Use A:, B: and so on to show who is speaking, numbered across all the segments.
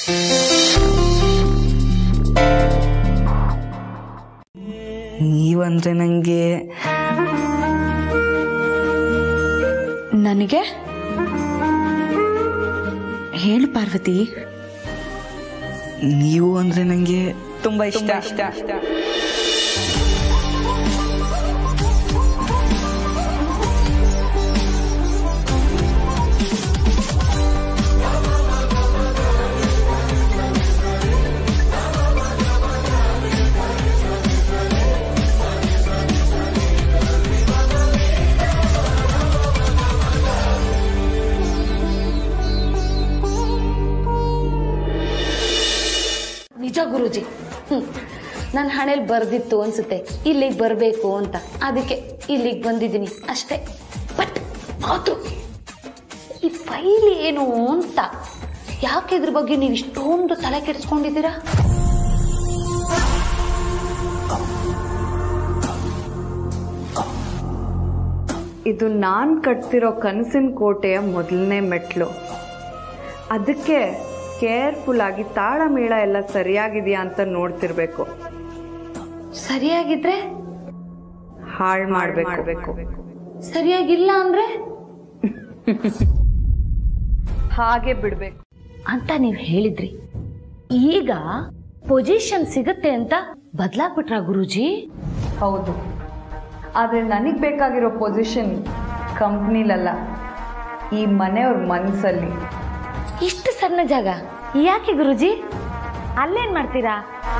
A: ನೀವಂದ್ರೆ ನನಗೆ
B: ನನಗೆ ಹೇಳು ಪಾರ್ವತಿ
A: ನೀವು ಅಂದ್ರೆ ನನಗೆ ತುಂಬಾ ಇಷ್ಟ ಇಷ್ಟ
C: ನಿಜ ಗುರುಜಿ ಹ್ಮ್ ನನ್ನ ಹಣೆಯಲ್ಲಿ ಬರ್ದಿತ್ತು ಅನ್ಸುತ್ತೆ ಇಲ್ಲಿಗೆ ಬರಬೇಕು ಅಂತ ಅದಕ್ಕೆ ಇಲ್ಲಿಗೆ ಬಂದಿದ್ದೀನಿ ಅಷ್ಟೇ ಬಟ್ ಮಾತು ಈ ಫೈಲ್ ಏನು ಅಂತ ಯಾಕೆ ಇದ್ರ ಬಗ್ಗೆ ನೀವು ಇಷ್ಟೊಂದು ತಲೆ ಕೆಡಿಸ್ಕೊಂಡಿದ್ದೀರಾ
D: ಇದು ನಾನು ಕಟ್ತಿರೋ ಕನಸಿನ ಕೋಟೆಯ ಮೊದಲನೇ ಮೆಟ್ಲು ಅದಕ್ಕೆ ಕೇರ್ಫುಲ್ ಆಗಿ ತಾಳಮೇಳ ಎಲ್ಲ ಸರಿಯಾಗಿದೆಯಾ ಅಂತ ನೋಡ್ತಿರ್ಬೇಕು
C: ಸರಿಯಾಗಿದ್ರೆ
D: ಹಾಳು ಮಾಡಬೇಕು
C: ಸರಿಯಾಗಿಲ್ಲ ಅಂದ್ರೆ
D: ಹಾಗೆ ಬಿಡ್ಬೇಕು
C: ಅಂತ ನೀವು ಹೇಳಿದ್ರಿ ಈಗ ಪೊಸಿಷನ್ ಸಿಗುತ್ತೆ ಅಂತ ಬದಲಾಗ್ಬಿಟ್ರಾ ಗುರುಜಿ
D: ಹೌದು ಆದರೆ ನನಗೆ ಬೇಕಾಗಿರೋ ಪೊಸಿಷನ್ ಕಂಪ್ನಿಲಲ್ಲ ಈ ಮನೆಯವ್ರ ಮನಸ್ಸಲ್ಲಿ
C: ಇಷ್ಟು ಸಣ್ಣ ಜಾಗ ಯಾಕೆ ಗುರುಜಿ ಅಲ್ಲೇನ್ ಮಾಡ್ತೀರಾ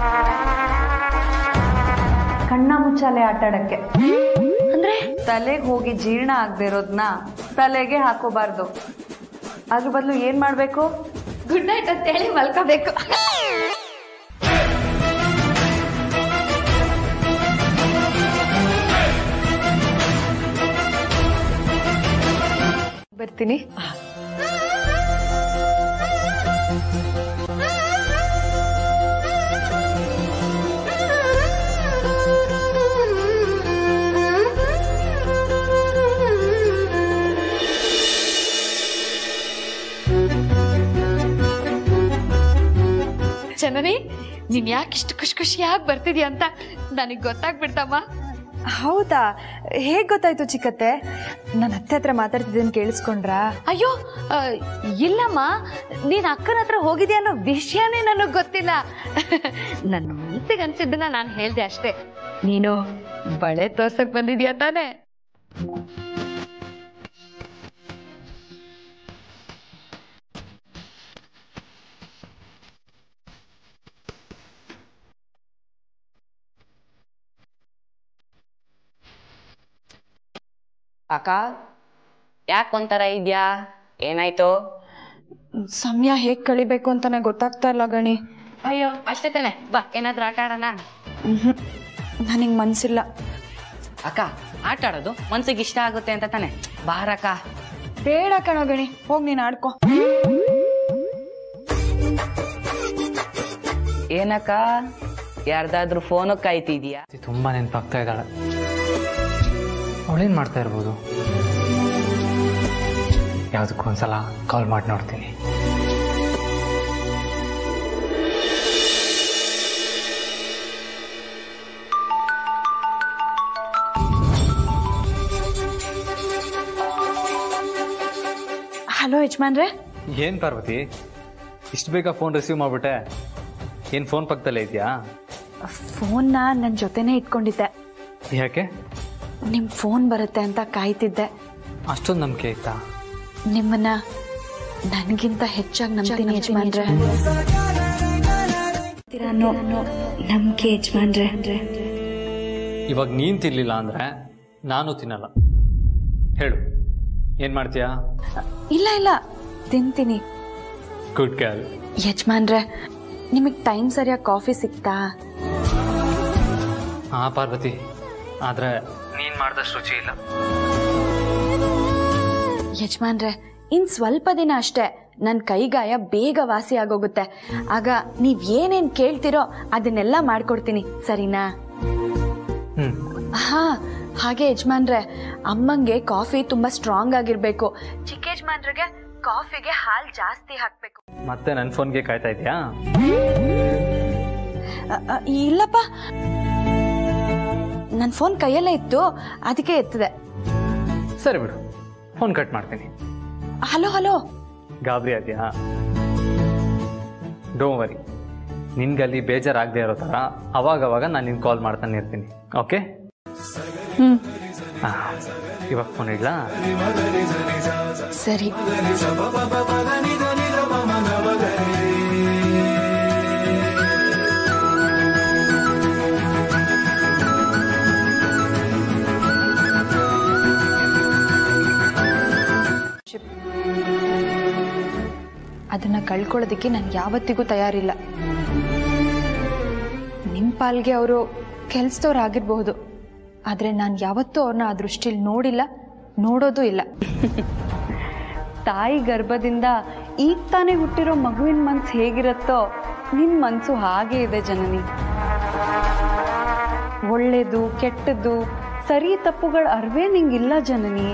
D: ಕಣ್ಣ ಮುಚ್ಚಾಲೆ ಆಟಾಡಕ್ಕೆ
C: ಅಂದ್ರೆ
D: ತಲೆಗೆ ಹೋಗಿ ಜೀರ್ಣ ಆಗದೆ ಇರೋದನ್ನ ತಲೆಗೆ ಹಾಕೋಬಾರ್ದು ಅದ್ರ ಬದಲು ಏನು ಮಾಡಬೇಕು
C: ಗುಡ್ ನೈಟ್ ಅಂತ ಹೇಳಿ ಮಲ್ಕೋಬೇಕು
D: ಬರ್ತೀನಿ
C: ಜನನಿ ನೀನ್ ಯಾಕೆ ಇಷ್ಟು ಖುಷಿ ಖುಷಿಯಾಗಿ ಬರ್ತಿದ್ಯಾ ಅಂತ ನನಗೆ ಗೊತ್ತಾಗ್ಬಿಡ್ತಮ್ಮ
E: ಹೌದಾ ಹೇಗ್ ಗೊತ್ತಾಯ್ತು ಚಿಕ್ಕತ್ತೆ ನನ್ನ ಅತ್ತೆ ಹತ್ರ ಮಾತಾಡ್ತಿದ್ದೇನೆ ಕೇಳಿಸ್ಕೊಂಡ್ರಾ
C: ಅಯ್ಯೋ ಆ, ಇಲ್ಲಮ್ಮ ನೀನ್ ಅಕ್ಕನ ಹತ್ರ ಹೋಗಿದ್ಯಾ ಅನ್ನೋ ವಿಷಯನೇ ನನಗೆ ಗೊತ್ತಿಲ್ಲ ನನ್ನ ಮನಸ್ಸಿಗೆ ಅನ್ಸಿದ್ದನ್ನ ನಾನು ಹೇಳ್ದೆ ಅಷ್ಟೇ ನೀನು ಬಳೆ ತೋರ್ಸಕ್ ಬಂದಿದ್ಯಾ ತಾನೇ
F: ಅಕ್ಕ ಯಾಕೆ ಒಂಥರ ಇದ್ಯಾ ಏನಾಯ್ತು
E: ಸಮಯ ಹೇಗ್ ಕಳಿಬೇಕು ಅಂತಾನೆ ಗೊತ್ತಾಗ್ತಾ ಇಲ್ಲ ಗಣಿ
F: ಅಯ್ಯೋ ಅಷ್ಟೇ ತಾನೆ ಬಾ ಏನಾದ್ರೂ ಆಟ ಆಡೋಣ
E: ನನಗೆ ಮನ್ಸಿಲ್ಲ
F: ಅಕ್ಕ ಆಟ ಆಡೋದು ಮನ್ಸಿಗೆ ಇಷ್ಟ ಆಗುತ್ತೆ ಅಂತ ತಾನೆ ಬಾರಕ್ಕ
E: ಬೇಡ ಕಣೋ ಗಣಿ ಹೋಗ್ ನೀನ್ ಆಡ್ಕೊ
F: ಏನಕ್ಕ ಯಾರ್ದಾದ್ರೂ ಫೋನು ಕಾಯ್ತಿದ್ಯಾ
G: ತುಂಬ ನೆನಪಾಗ್ತಾ ಇದ್ದಾಳೆ ಅವಳೇನು ಮಾಡ್ತಾ ಇರ್ಬೋದು ಯಾವುದಕ್ಕೂ ಒಂದ್ಸಲ ಕಾಲ್ ಮಾಡಿ ನೋಡ್ತೀನಿ
E: ಹಲೋ ಯಜಮಾನ್ರೆ
G: ಏನು ಪಾರ್ವತಿ ಇಷ್ಟು ಬೇಗ ಫೋನ್ ರಿಸೀವ್ ಮಾಡಿಬಿಟ್ಟೆ ಏನು ಫೋನ್ ಪಕ್ಕದಲ್ಲೇ ಇದೆಯಾ
E: ಫೋನ್ನ ನನ್ನ ಜೊತೆನೇ ಇಟ್ಕೊಂಡಿದ್ದೆ
G: ಯಾಕೆ
E: ನಿಮ್ ಫೋನ್ ಬರುತ್ತೆ ಅಂತ ಕಾಯ್ತಿದ್ದೆ
G: ಅಷ್ಟೊಂದು ನಂಬಿಕೆ ಆಯ್ತಾ
E: ನಿಮ್ಮನ್ನ ನನಗಿಂತ ಹೆಚ್ಚಾಗಿ ನಂಬ್ತೀನಿ ಯಜಮಾನ್ರೆ ನಂಬಿಕೆ ಯಜಮಾನ್ರೆ
G: ಇವಾಗ ನೀನು ತಿನ್ನಲಿಲ್ಲ ಅಂದರೆ ನಾನು ತಿನ್ನಲ್ಲ ಹೇಳು ಏನು ಮಾಡ್ತೀಯಾ
E: ಇಲ್ಲ ಇಲ್ಲ ತಿಂತೀನಿ
G: ಗುಡ್ ಕ್ಯಾಲ್
E: ಯಜಮಾನ್ರೆ ನಿಮಗೆ ಟೈಮ್ ಸರಿಯಾಗಿ ಕಾಫಿ ಸಿಗ್ತಾ
G: ಹಾಂ ಪಾರ್ವತಿ ಆದರೆ ನೀನು ಮಾಡ್ದಷ್ಟು ರುಚಿ ಇಲ್ಲ
E: ಯಜಮಾನ್ರೆ ಇನ್ ಸ್ವಲ್ಪ ದಿನ ಅಷ್ಟೇ ನನ್ನ ಕೈಗಾಯ ಬೇಗ ವಾಸಿ ಆಗೋಗುತ್ತೆ ಆಗ ನೀವ್ ಏನೇನ್ ಕೇಳ್ತಿರೋ ಅದನ್ನೆಲ್ಲ ಮಾಡ್ಕೊಡ್ತೀನಿ ಸರಿನಾ
G: ಹ್ಞೂ
E: ಹಾ ಹಾಗೆ ಯಜಮಾನ್ರೆ ಅಮ್ಮಂಗೆ ಕಾಫಿ ತುಂಬಾ ಸ್ಟ್ರಾಂಗ್ ಆಗಿರ್ಬೇಕು ಚಿಕ್ಕ ಯಜಮಾನ್ರಿಗೆ ಕಾಫಿಗೆ ಹಾಲು ಜಾಸ್ತಿ ಹಾಕ್ಬೇಕು
G: ಮತ್ತೆ ನನ್ನ ಫೋನ್ಗೆ ಕಾಯ್ತಾ ಇದೆಯಾ
E: ಅ, ಅ, ಇಲ್ಲಪ್ಪ ನನ್ನ ಫೋನ್ ಕೈಯಲ್ಲೇ ಇತ್ತು ಅದಕ್ಕೆ ಎತ್ತಿದೆ
G: ಸರಿ ಬಿಡು ಫೋನ್ ಕಟ್ ಮಾಡ್ತೀನಿ
E: ಹಲೋ ಹಲೋ
G: ಗಾಬರಿ ಆದ್ಯಾ ಡೋ ವರಿ ನಿನ್ಗಲ್ಲಿ ಬೇಜಾರಾಗದೆ ಇರೋ ಥರ ಅವಾಗವಾಗ ನಾನು ನಿನ್ಗೆ ಕಾಲ್ ಮಾಡ್ತಾನೆ ಇರ್ತೀನಿ ಓಕೆ
E: ಹ್ಮ್
G: ಇವಾಗ ಫೋನ್ ಇಡ್ಲಾ
E: ಸರಿ ಅದನ್ನ ಕಳ್ಕೊಳ್ಳೋದಕ್ಕೆ ನಾನು ಯಾವತ್ತಿಗೂ ತಯಾರಿಲ್ಲ ನಿಮ್ಮ ಪಾಲ್ಗೆ ಅವರು ಕೆಲ್ಸದವ್ರು ಆಗಿರಬಹುದು ಆದರೆ ನಾನು ಯಾವತ್ತೂ ಅವ್ರನ್ನ ಆ ದೃಷ್ಟಿಲಿ ನೋಡಿಲ್ಲ ನೋಡೋದು ಇಲ್ಲ
D: ತಾಯಿ ಗರ್ಭದಿಂದ ಈಗ ತಾನೇ ಹುಟ್ಟಿರೋ ಮಗುವಿನ ಮನ್ಸು ಹೇಗಿರುತ್ತೋ ನಿನ್ ಮನ್ಸು ಹಾಗೆ ಇದೆ ಜನನಿ ಒಳ್ಳೇದು ಕೆಟ್ಟದ್ದು ಸರಿ ತಪ್ಪುಗಳ ಅರಿವೇ ನಿಂಗಿಲ್ಲ ಜನನಿ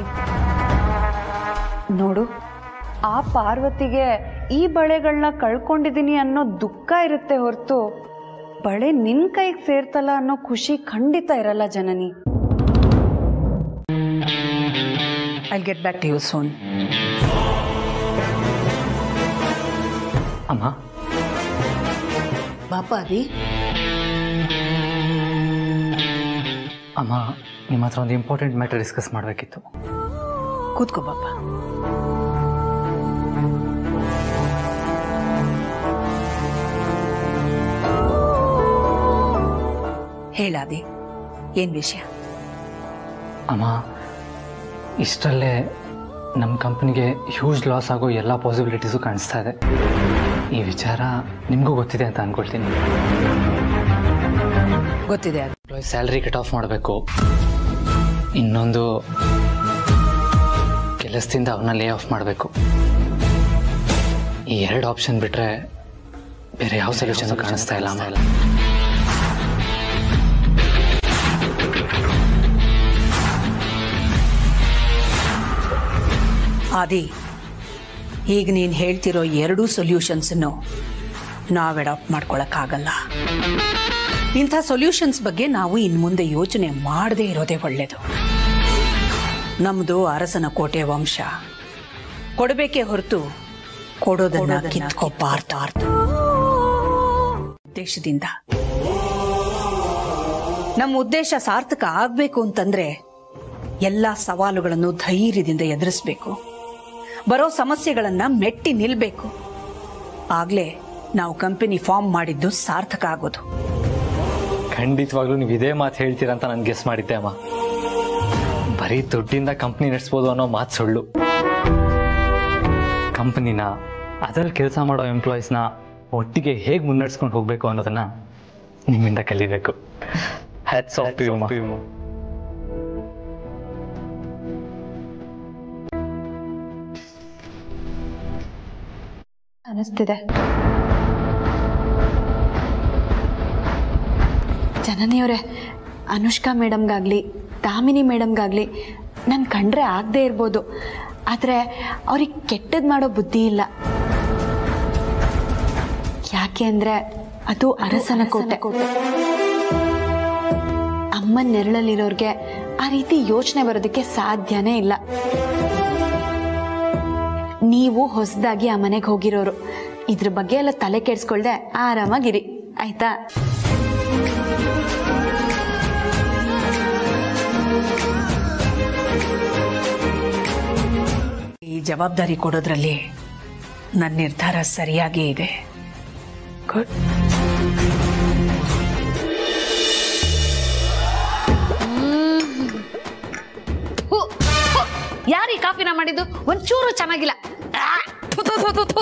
D: ನೋಡು ಆ ಪಾರ್ವತಿಗೆ ಈ ಬಳೆಗಳನ್ನ ಕಳ್ಕೊಂಡಿದ್ದೀನಿ ಅನ್ನೋ ದುಃಖ ಇರುತ್ತೆ ಹೊರತು ಬಳೆ ನಿನ್ ಕೈಗೆ ಸೇರ್ತಲ್ಲ ಅನ್ನೋ ಖುಷಿ ಖಂಡಿತ ಇರಲ್ಲ Janani
A: I get back to you soon
G: ಅಮ್ಮ
A: ಬಾಪ ಅದಿ
G: ಅಮ್ಮ ನಿಮ್ಮ ಹತ್ರ ಒಂದು ಇಂಪಾರ್ಟೆಂಟ್ ಮ್ಯಾಟರ್ ಡಿಸ್ಕಸ್ ಮಾಡಬೇಕಿತ್ತು
A: ಕೂತ್ಕೋ ಬಾಪ ಹೇಳಾದಿ ಏನ್ ವಿಷಯ
G: ಅಮ್ಮ ಇಷ್ಟರಲ್ಲೇ ನಮ್ಮ ಕಂಪ್ನಿಗೆ ಹ್ಯೂಜ್ ಲಾಸ್ ಆಗೋ ಎಲ್ಲ ಪಾಸಿಬಿಲಿಟೀಸು ಕಾಣಿಸ್ತಾ ಇದೆ ಈ ವಿಚಾರ ನಿಮಗೂ ಗೊತ್ತಿದೆ ಅಂತ ಅಂದ್ಕೊಳ್ತೀನಿ
A: ಗೊತ್ತಿದೆ ಅದು
G: ಎಂಪ್ಲಾಯ್ ಸ್ಯಾಲ್ರಿ ಕಟ್ ಆಫ್ ಮಾಡಬೇಕು ಇನ್ನೊಂದು ಕೆಲಸದಿಂದ ಅವನ್ನ ಲೇ ಆಫ್ ಮಾಡಬೇಕು ಈ ಎರಡು ಆಪ್ಷನ್ ಬಿಟ್ಟರೆ ಬೇರೆ ಯಾವ ಸೊಲ್ಯೂಷನ್ ಕಾಣಿಸ್ತಾ ಇಲ್ಲ ಆಮೇಲೆ
A: ಆದಿ ಈಗ ನೀನು ಹೇಳ್ತಿರೋ ಎರಡೂ ಸೊಲ್ಯೂಷನ್ಸನ್ನು ನಾವು ಅಡಾಪ್ಟ್ ಮಾಡ್ಕೊಳಕ್ಕಾಗಲ್ಲ ಇಂಥ ಸೊಲ್ಯೂಷನ್ಸ್ ಬಗ್ಗೆ ನಾವು ಇನ್ನು ಮುಂದೆ ಯೋಚನೆ ಮಾಡದೇ ಇರೋದೇ ಒಳ್ಳೆಯದು ನಮ್ಮದು ಅರಸನ ಕೋಟೆ ವಂಶ ಕೊಡಬೇಕೇ ಹೊರತು ಕೊಡೋದನ್ನ ಕಿತ್ಕೋಬಾರ್ದು ಉದ್ದೇಶದಿಂದ ನಮ್ಮ ಉದ್ದೇಶ ಸಾರ್ಥಕ ಆಗ್ಬೇಕು ಅಂತಂದ್ರೆ ಎಲ್ಲ ಸವಾಲುಗಳನ್ನು ಧೈರ್ಯದಿಂದ ಎದುರಿಸ್ಬೇಕು ಬರೋ ಸಮಸ್ಯೆಗಳನ್ನ ಮೆಟ್ಟಿ ನಿಲ್ಬೇಕು ಆಗ್ಲೇ ನಾವು ಕಂಪನಿ ಫಾರ್ಮ್ ಮಾಡಿದ್ದು ಸಾರ್ಥಕ ಆಗೋದು
G: ಖಂಡಿತವಾಗ್ಲೂ ನೀವು ಇದೇ ಮಾತು ಹೇಳ್ತೀರಾ ಅಂತ ನಾನು ಗೆಸ್ ಮಾಡಿದ್ದೆ ಅಮ್ಮ ಬರೀ ದುಡ್ಡಿಂದ ಕಂಪ್ನಿ ನಡೆಸ್ಬೋದು ಅನ್ನೋ ಮಾತು ಸುಳ್ಳು ಕಂಪ್ನಿನ ಅದರಲ್ಲಿ ಕೆಲಸ ಮಾಡೋ ಎಂಪ್ಲಾಯೀಸ್ನ ಒಟ್ಟಿಗೆ ಹೇಗೆ ಮುನ್ನಡೆಸ್ಕೊಂಡು ಹೋಗಬೇಕು ಅನ್ನೋದನ್ನ ನಿಮ್ಮಿಂದ ಕಲಿಬೇಕು ಹ್ಯಾಟ್ಸ್ ಆಫ್ ಯು
E: ಅನಿಸ್ತಿದೆ ಜನನಿಯವರೇ ಅನುಷ್ಕಾ ಮೇಡಮ್ಗಾಗ್ಲಿ ದಾಮಿನಿ ಮೇಡಮ್ಗಾಗ್ಲಿ ನಾನು ಕಂಡ್ರೆ ಆಗದೆ ಇರ್ಬೋದು ಆದರೆ ಅವ್ರಿಗೆ ಕೆಟ್ಟದ್ದು ಮಾಡೋ ಬುದ್ಧಿ ಇಲ್ಲ ಯಾಕೆ ಅಂದರೆ ಅದು ಅರಸನ ಕೋಟೆ ಅಮ್ಮನ ನೆರಳಲ್ಲಿರೋರ್ಗೆ ಆ ರೀತಿ ಯೋಚನೆ ಬರೋದಕ್ಕೆ ಸಾಧ್ಯನೇ ಇಲ್ಲ ನೀವು ಹೊಸದಾಗಿ ಆ ಮನೆಗೆ ಹೋಗಿರೋರು ಇದ್ರ ಬಗ್ಗೆ ಎಲ್ಲ ತಲೆ ಕೆಡ್ಸ್ಕೊಳ್ದೆ ಆರಾಮಾಗಿರಿ ಆಯ್ತಾ
A: ಈ ಜವಾಬ್ದಾರಿ ಕೊಡೋದ್ರಲ್ಲಿ ನನ್ನ ನಿರ್ಧಾರ ಸರಿಯಾಗೇ ಇದೆ ಗುಡ್
C: ಯಾರು ಈ ಕಾಫಿನ ಮಾಡಿದ್ದು ಒಂಚೂರು ಚೆನ್ನಾಗಿಲ್ಲ ಆ, ಥು, ಥು, ಥು, ಥು, ಥು.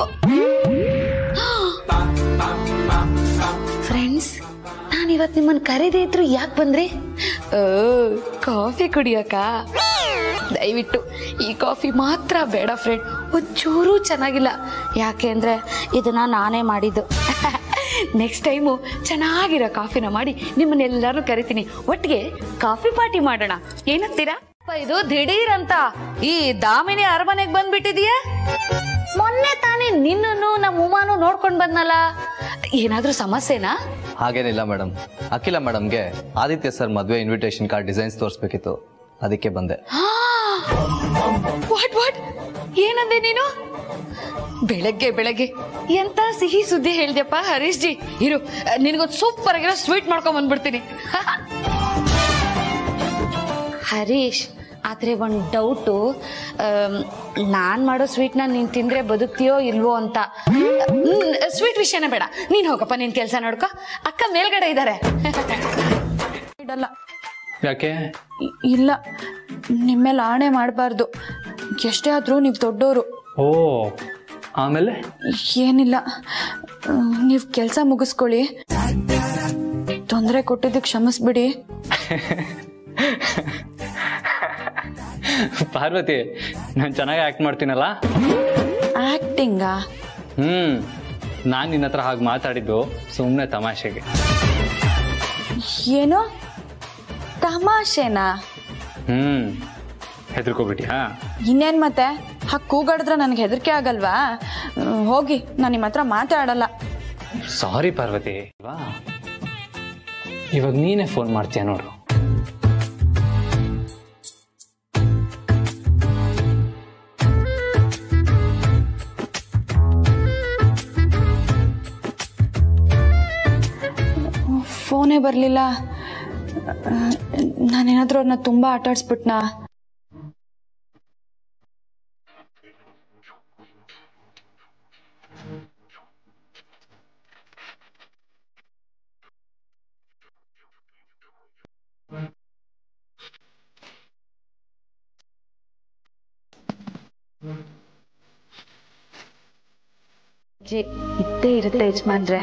C: ಫ್ರೆಂಡ್ಸ್ ನಾನು ಇವತ್ತು ನಿಮ್ಮನ್ನ ಕರೆದೇ ಇದ್ರು ಯಾಕೆ ಬಂದ್ರಿ
E: ಕಾಫಿ ಕುಡಿಯೋಕ
C: ದಯವಿಟ್ಟು ಈ ಕಾಫಿ ಮಾತ್ರ ಬೇಡ ಫ್ರೆಂಡ್ ಒಂಚೂರು ಚೆನ್ನಾಗಿಲ್ಲ ಯಾಕೆ ಅಂದ್ರೆ ಇದನ್ನ ನಾನೇ ಮಾಡಿದ್ದು ನೆಕ್ಸ್ಟ್ ಟೈಮು ಚೆನ್ನಾಗಿರೋ ಕಾಫಿನ ಮಾಡಿ ನಿಮ್ಮನ್ನೆಲ್ಲರೂ ಕರಿತೀನಿ ಒಟ್ಟಿಗೆ ಕಾಫಿ ಪಾರ್ಟಿ ಮಾಡೋಣ ಏನಂತೀರಾ ಅಪ್ಪ, ಇದು ದಿಢೀರ್ ಅಂತ ಈ ದಾಮಿನಿ ಅರಮನೆಗೆ ಬಂದ್ಬಿಟ್ಟಿದೀಯಾ ಮೊನ್ನೆ ತಾನೇ ನಿನ್ನನ್ನು ನಮ್ಮ ಉಮಾನು ನೋಡ್ಕೊಂಡ್ ಬಂದ್ನಲ್ಲ ಏನಾದ್ರೂ ಸಮಸ್ಯೆನಾ
H: ಹಾಗೇನಿಲ್ಲ ಮೇಡಮ್ ಅಖಿಲ ಮೇಡಮ್ಗೆ ಆದಿತ್ಯ ಸರ್ ಮದುವೆ ಇನ್ವಿಟೇಷನ್ ಕಾರ್ಡ್ ಡಿಸೈನ್ಸ್ ತೋರಿಸ್ಬೇಕಿತ್ತು ಅದಕ್ಕೆ ಬಂದೆ
C: ವಾಟ್ ವಾಟ್ ಏನಂದೆ ನೀನು ಬೆಳಗ್ಗೆ ಬೆಳಗ್ಗೆ ಎಂತ ಸಿಹಿ ಸುದ್ದಿ ಹೇಳ್ದ್ಯಪ್ಪ ಹರೀಶ್ ಜಿ ಇರು ನಿನಗೊಂದು ಸೂಪರ್ ಆಗಿರೋ ಸ್ವೀಟ್ ಮಾಡ್ಕೊಂಡ್ ಬಂದ್ಬಿಡ್ತೀನಿ ಹರೀಶ್ ಆದ್ರೆ ಒಂದು ಡೌಟು ನಾನು ಮಾಡೋ ಸ್ವೀಟ್ನ ನೀನು ತಿಂದ್ರೆ ಬದುಕ್ತೀಯೋ ಇಲ್ವೋ ಅಂತ ಸ್ವೀಟ್ ವಿಷಯನೇ ಬೇಡ ನೀನು ಹೋಗಪ್ಪ ನಿನ್ ಕೆಲಸ ನೋಡ್ಕೊ ಅಕ್ಕ ಮೇಲ್ಗಡೆ ಇದ್ದಾರೆ
E: ಇಡಲ್ಲ
G: ಯಾಕೆ
E: ಇ- ಇಲ್ಲ ನಿಮ್ಮೇಲೆ ಆಣೆ ಮಾಡಬಾರ್ದು ಎಷ್ಟೇ ಆದರೂ ನೀವು ದೊಡ್ಡವರು
G: ಓ ಆಮೇಲೆ
E: ಏನಿಲ್ಲ ನೀವು ಕೆಲಸ ಮುಗಿಸ್ಕೊಳ್ಳಿ ತೊಂದರೆ ಕೊಟ್ಟಿದ್ದಕ್ಕೆ ಕ್ಷಮಿಸ್ಬಿಡಿ
G: ಪಾರ್ವತಿ ನಾನು ಚೆನ್ನಾಗಿ ಆ್ಯಕ್ಟ್ ಮಾಡ್ತೀನಲ್ಲ
E: ಆ್ಯಕ್ಟಿಂಗಾ
G: ಹ್ಞೂ ನಾನು ನಿನ್ನ ಹತ್ರ ಹಾಗೆ ಮಾತಾಡಿದ್ದು ಸುಮ್ಮನೆ ತಮಾಷೆಗೆ
E: ಏನು ತಮಾಷೆನಾ
G: ಹ್ಞೂ ಹೆದರ್ಕೋಬಿಟ್ಯಾ
E: ಇನ್ನೇನು ಮತ್ತೆ ಹಾಗೆ ಕೂಗಾಡಿದ್ರೆ ನನಗೆ ಹೆದರಿಕೆ ಆಗಲ್ವಾ ಹ್ಮ್, ಹೋಗಿ ನಾನು ನಿಮ್ಮ ಹತ್ರ ಮಾತಾಡಲ್ಲ
G: ಸಾರಿ ಪಾರ್ವತಿ ಅಲ್ವಾ ಇವಾಗ ನೀನೇ ಫೋನ್ ಮಾಡ್ತೀಯ ನೋಡು
E: ಫೋನೇ ಬರಲಿಲ್ಲ ನಾನೇನಾದರೂ ಅವ್ರನ್ನ ತುಂಬ ಆಟಾಡ್ಸ್ಬಿಟ್ನಾ ಜಿ ಇದ್ದೇ ಇರುತ್ತೆ ಯಜಮಾನ್ರೆ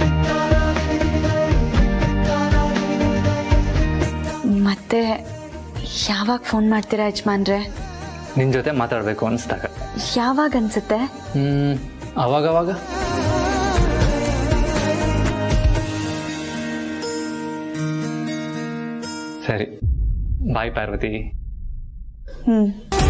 E: ಮತ್ತೆ ಯಾವಾಗ ಫೋನ್ ಮಾಡ್ತೀರಾ ಯಜಮಾನ್ರೆ
G: ನಿನ್ನ ಜೊತೆ ಮಾತಾಡಬೇಕು ಅನಿಸ್ದಾಗ
E: ಯಾವಾಗ ಅನ್ಸುತ್ತೆ
G: ಹ್ಞೂ ಅವಾಗವಾಗ ಸರಿ ಬಾಯ್ ಪಾರ್ವತಿ
E: ಹ್ಮ್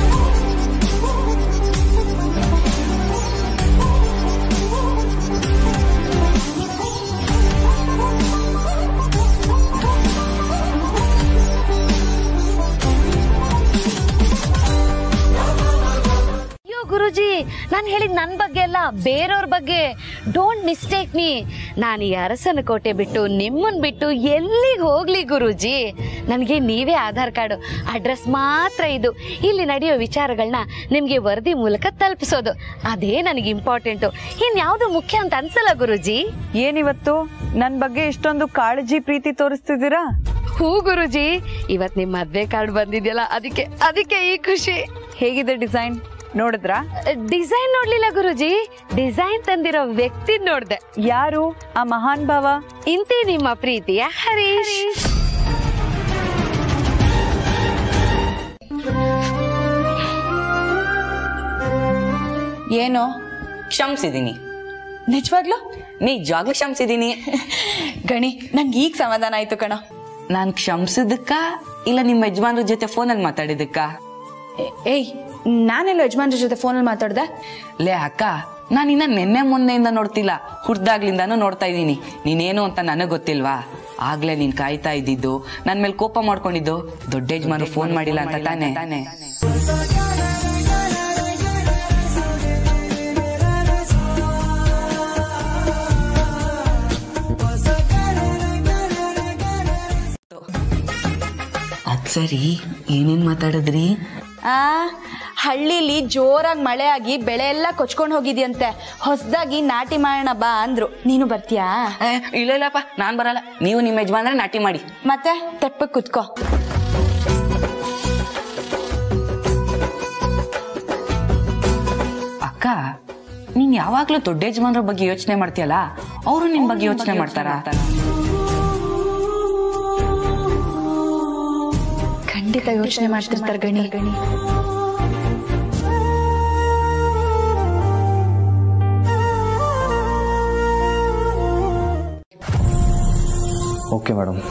C: ಅಯ್ಯೋ ಗುರುಜಿ ನಾನು ಹೇಳಿದ್ ನನ್ನ ಬಗ್ಗೆ ಅಲ್ಲ ಬೇರೆಯವ್ರ ಬಗ್ಗೆ ಡೋಂಟ್ ಮಿಸ್ಟೇಕ್ ಮೀ ನಾನು ಈ ಅರಸನ ಕೋಟೆ ಬಿಟ್ಟು ನಿಮ್ಮನ್ ಬಿಟ್ಟು ಎಲ್ಲಿಗೆ ಹೋಗ್ಲಿ ಗುರುಜಿ ನನಗೆ ನೀವೇ ಆಧಾರ್ ಕಾರ್ಡು ಅಡ್ರೆಸ್ ಮಾತ್ರ ಇದು ಇಲ್ಲಿ ನಡೆಯೋ ವಿಚಾರಗಳನ್ನ ನಿಮಗೆ ವರದಿ ಮೂಲಕ ತಲುಪಿಸೋದು ಅದೇ ನನಗೆ ಇಂಪಾರ್ಟೆಂಟು ಇನ್ಯಾವುದು ಮುಖ್ಯ ಅಂತ ಅನ್ಸಲ್ಲ ಗುರುಜಿ
D: ಏನಿವತ್ತು ನನ್ನ ಬಗ್ಗೆ ಇಷ್ಟೊಂದು ಕಾಳಜಿ ಪ್ರೀತಿ ತೋರಿಸ್ತಿದ್ದೀರಾ
C: ಹೂ ಗುರುಜಿ ಇವತ್ ನಿಮ್ ಮದ್ವೆ ಕಾರ್ಡ್ ಬಂದಿದ್ಯಲ್ಲ ಅದಕ್ಕೆ ಅದಕ್ಕೆ ಈ ಖುಷಿ
D: ಹೇಗಿದೆ ಡಿಸೈನ್ ನೋಡಿದ್ರಾ
C: ಡಿಸೈನ್ ನೋಡ್ಲಿಲ್ಲ ಗುರುಜಿ ಡಿಸೈನ್ ತಂದಿರೋ ವ್ಯಕ್ತಿ ನೋಡ್ದೆ
D: ಯಾರು ಆ ಮಹಾನ್ ಭಾವ
C: ಇಂತಿ ನಿಮ್ಮ ಪ್ರೀತಿಯ ಹರೀಶ್
E: ಏನು
F: ಕ್ಷಮಿಸಿದ್ದೀನಿ
E: ನಿಜವಾಗ್ಲು
F: ನಿಜವಾಗ್ಲೂ ಕ್ಷಮಿಸಿದ್ದೀನಿ
E: ಗಣಿ ನಂಗೆ ಈಗ ಸಮಾಧಾನ ಆಯ್ತು ಕಣ
F: ನಾನು ಕ್ಷಮಿಸಿದ್ದಕ್ಕ ಇಲ್ಲ ನಿಮ್ಮ ಯಜಮಾನ್ರ ಜೊತೆ ಫೋನಲ್ಲಿ ಮಾತಾಡಿದ್ದಕ್ಕ
E: ಏ- ಏಯ್ ನಾನೆಲ್ಲ ಯಜಮಾನ್ರ ಜೊತೆ ಫೋನಲ್ಲಿ ಮಾತಾಡ್ದೆ
F: ಲೇ ಅಕ್ಕ ನಾನು ಇನ್ನ ನಿನ್ನೆ ಮೊನ್ನೆಯಿಂದ ನೋಡ್ತಿಲ್ಲ ಹುಡ್ದಾಗ್ಲಿಂದಾನು ನೋಡ್ತಾ ಇದ್ದೀನಿ ನೀನೇನು ಅಂತ ನನಗ್ ಗೊತ್ತಿಲ್ವಾ ಆಗ್ಲೇ ನೀನ್ ಕಾಯ್ತಾ ಇದ್ದಿದ್ದು ನನ್ ಮೇಲೆ ಕೋಪ ಮಾಡ್ಕೊಂಡಿದ್ದು ದೊಡ್ಡ ಯಜಮಾನ್ರು ಫೋನ್ ಮಾಡಿಲ್ಲ ಅಂತ ತಾನೆ ತಾನೆ ಅದ್ ಸರಿ ಏನೇನ್ ಮಾತಾಡಿದ್ರಿ
E: ಆ ಹಳ್ಳಿಲಿ ಜೋರಾಗಿ ಮಳೆ ಆಗಿ ಬೆಳೆ ಎಲ್ಲ ಕೊಚ್ಕೊಂಡು ಹೋಗಿದ್ಯಂತೆ ಹೊಸದಾಗಿ ನಾಟಿ ಮಾಡೋಣ ಬಾ ಅಂದ್ರು ನೀನು ಬರ್ತೀಯಾ
F: ಏ, ಇಲ್ಲ ಇಲ್ಲಪ್ಪ ನಾನ್ ಬರಲ್ಲ ನೀವು ನಿಮ್ಮ ಯಜಮಾನ್ರೆ ನಾಟಿ ಮಾಡಿ
E: ಮತ್ತೆ ತೆಪ್ಪಕ್ ಕುತ್ಕೋ
F: ಅಕ್ಕ ನೀನ್ ಯಾವಾಗ್ಲೂ ದೊಡ್ಡ ಯಜಮಾನ್ರ ಬಗ್ಗೆ ಯೋಚನೆ ಮಾಡ್ತೀಯಲ್ಲ ಅವರು ನಿನ್ ಬಗ್ಗೆ ಯೋಚನೆ ಮಾಡ್ತಾರ
E: ಖಂಡಿತ ಯೋಚನೆ ಮಾಡ್ತಿರ್ತಾರೆ ಗಣಿ ಗಣಿ
H: ಓಕೆ ಮೇಡಮ್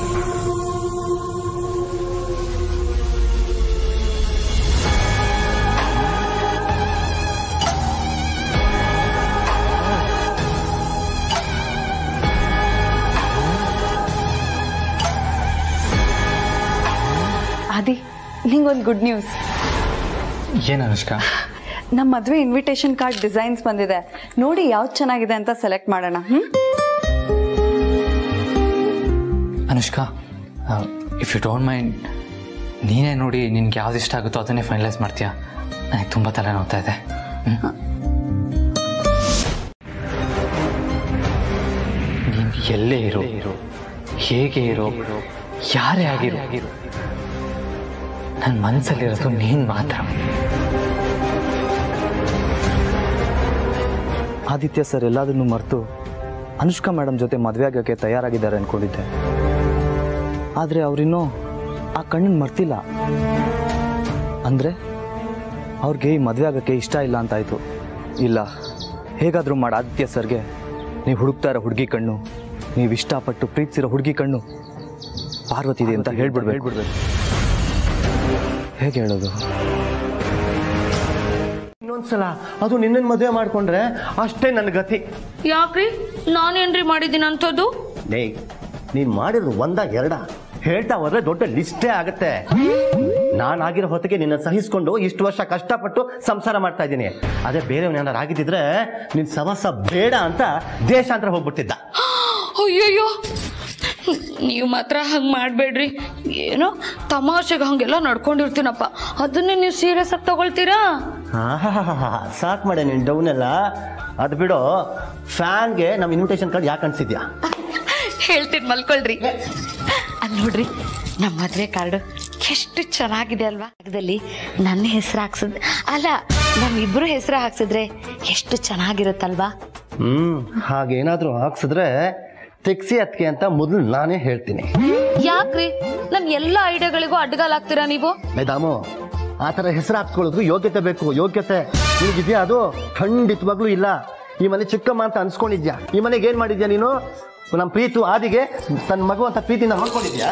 D: ನಿಂಗೊಂದು ಗುಡ್ ನ್ಯೂಸ್
G: ಏನು ಅನುಷ್ಕಾ
D: ನಮ್ಮ ಮದುವೆ ಇನ್ವಿಟೇಷನ್ ಕಾರ್ಡ್ ಡಿಸೈನ್ಸ್ ಬಂದಿದೆ ನೋಡಿ ಯಾವ್ದು ಚೆನ್ನಾಗಿದೆ ಅಂತ ಸೆಲೆಕ್ಟ್ ಮಾಡೋಣ hmm
G: Anushka if you don't mind ನೀನೇ ನೋಡಿ ನಿನ್ಗೆ ಯಾವ್ದು ಇಷ್ಟ ಆಗುತ್ತೋ ಅದನ್ನೇ ಫೈನಲೈಸ್ ಮಾಡ್ತೀಯಾ ನನಗೆ ತುಂಬ ತಲೆ ನೋವ್ತಾ ಇದೆ ಹ್ಮ್? ನೀನು ಎಲ್ಲೇ ಇರೋ ಹೇಗೆ ಇರೋ ಯಾರೇ ಆಗಿರೋ ನನ್ನ ಮನಸ್ಸಲ್ಲಿರೋದು ನೀನು ಮಾತ್ರ
H: ಆದಿತ್ಯ ಸರ್ ಎಲ್ಲದನ್ನು ಮರೆತು ಅನುಷ್ಕಾ ಮೇಡಮ್ ಜೊತೆ ಮದುವೆ ಆಗೋಕ್ಕೆ ತಯಾರಾಗಿದ್ದಾರೆ ಅನ್ಕೊಂಡಿದ್ದೆ ಆದರೆ ಅವರಿನ್ನೂ ಆ ಕಣ್ಣನ್ನು ಮರ್ತಿಲ್ಲ ಅಂದರೆ ಅವ್ರಿಗೆ ಈ ಮದುವೆ ಆಗೋಕ್ಕೆ ಇಷ್ಟ ಇಲ್ಲ ಅಂತಾಯ್ತು ಇಲ್ಲ ಹೇಗಾದರೂ ಮಾಡಿ ಆದಿತ್ಯ ಸರ್ಗೆ ನೀವು ಹುಡುಕ್ತಾ ಇರೋ ಹುಡುಗಿ ಕಣ್ಣು ನೀವು ಇಷ್ಟಪಟ್ಟು ಪ್ರೀತಿಸಿರೋ ಹುಡುಗಿ ಕಣ್ಣು ಪಾರ್ವತಿ ಇದೆ ಅಂತ ಹೇಳ್ಬಿಡ್ಬೇಕು ಹೇಳ್ಬಿಡ್ಬೇಕು ಹೇಗೆ ಹೇಳೋದು
I: ಇನ್ನೊಂದ್ಸಲ ಅದು ನಿನ್ನ ಮದುವೆ ಮಾಡ್ಕೊಂಡ್ರೆ ಅಷ್ಟೇ ನನ್ನ ಗತಿ
C: ಯಾಕ್ರಿ ನಾನೇನ್ರಿ ಮಾಡಿದ್ದೀನಿ ಅಂಥದ್ದು
I: ಲೇ ನೀನ್ ಮಾಡಿರೋದು ಒಂದ ಎರಡ ಹೇಳ್ತಾ ಹೋದ್ರೆ ದೊಡ್ಡ ಲಿಸ್ಟೇ ಆಗತ್ತೆ ನಾನ್ ಆಗಿರೋ ಹೊತ್ತಿಗೆ ನಿನ್ನ ಸಹಿಸ್ಕೊಂಡು ಇಷ್ಟು ವರ್ಷ ಕಷ್ಟಪಟ್ಟು ಸಂಸಾರ ಮಾಡ್ತಾ ಇದ್ದೀನಿ ಅದೇ ಬೇರೆಯವನೇನಾರು ಆಗಿದ್ದಿದ್ರೆ ನಿನ್ ಸವಸ ಬೇಡ ಅಂತ ದೇಶಾಂತರ ಹೋಗ್ಬಿಟ್ಟಿದ್ದ
C: ಅಯ್ಯಯ್ಯೋ ನೀವು ಮಾತ್ರ ಹಂಗೆ ಮಾಡಬೇಡ್ರಿ ಏನೋ ತಮಾಷೆಗೆ ಹಂಗೆಲ್ಲ ನಡ್ಕೊಂಡಿರ್ತೀನಪ್ಪ ಅದನ್ನೇ ನೀವು ಸೀರಿಯಸ್ ಆಗಿ ತಗೊಳ್ತೀರಾ
I: ಸಾಕ್ ಮಾಡೆ ನೀನ್ ಡೌನ್ ಎಲ್ಲ ಅದು ಬಿಡು ಫ್ಯಾನ್ಗೆ ನಮ್ಮ ಇನ್ವಿಟೇಷನ್ ಕಾರ್ಡ್ ಯಾಕೆ ಅನ್ಸಿದ್ಯಾ
C: ಹೇಳ್ತೀನಿ ಮಲ್ಕೊಳ್ರಿ ಅಲ್ಲಿ ನೋಡ್ರಿ ನಮ್ಮ ಮದುವೆ ಕಾರ್ಡು ಎಷ್ಟು ಚೆನ್ನಾಗಿದೆ ಅಲ್ವಾ ಅದರಲ್ಲಿ ನನ್ನ ಹೆಸರು ಹಾಕ್ಸಿದ್ ಅಲ್ಲ ನಮ್ಮಿಬ್ರು ಹೆಸರು ಹಾಕ್ಸಿದ್ರೆ ಎಷ್ಟು ಚೆನ್ನಾಗಿರುತ್ತಲ್ವಾ
I: ಹ್ಮ್ ಹಾಗೇನಾದ್ರೂ ಹಾಕ್ಸಿದ್ರೆ ತೆಗ್ಸಿ ಅದಕ್ಕೆ ಅಂತ ಮೊದಲು ನಾನೇ ಹೇಳ್ತೀನಿ
C: ಯಾಕ್ರಿ ನಮ್ ಎಲ್ಲ ಐಡಿಯಾಗಳಿಗೂ ಅಡ್ಡಗಾಲಾಗ್ತೀರಾ ನೀವು
I: ಏ ದಾಮು ಆ ಥರ ಹೆಸರು ಹಾಕ್ಸ್ಕೊಳ್ಳೋದು ಯೋಗ್ಯತೆ ಬೇಕು ಯೋಗ್ಯತೆ ನಿನಗಿದ್ಯಾ ಅದು ಖಂಡಿತವಾಗ್ಲೂ ಇಲ್ಲ ಈ ಮನೆ ಚಿಕ್ಕಮ್ಮ ಅಂತ ಅನ್ಸ್ಕೊಂಡಿದ್ಯಾ ಈ ಮನೆಗೆ ಏನ್ ಮಾಡಿದ್ಯಾ ನೀನು ನಮ್ಮ ಪ್ರೀತು ಆದಿಗೆ ತನ್ನ ಮಗು ಅಂತ ಪ್ರೀತಿನ ಮಾಡ್ಕೊಂಡಿದ್ಯಾ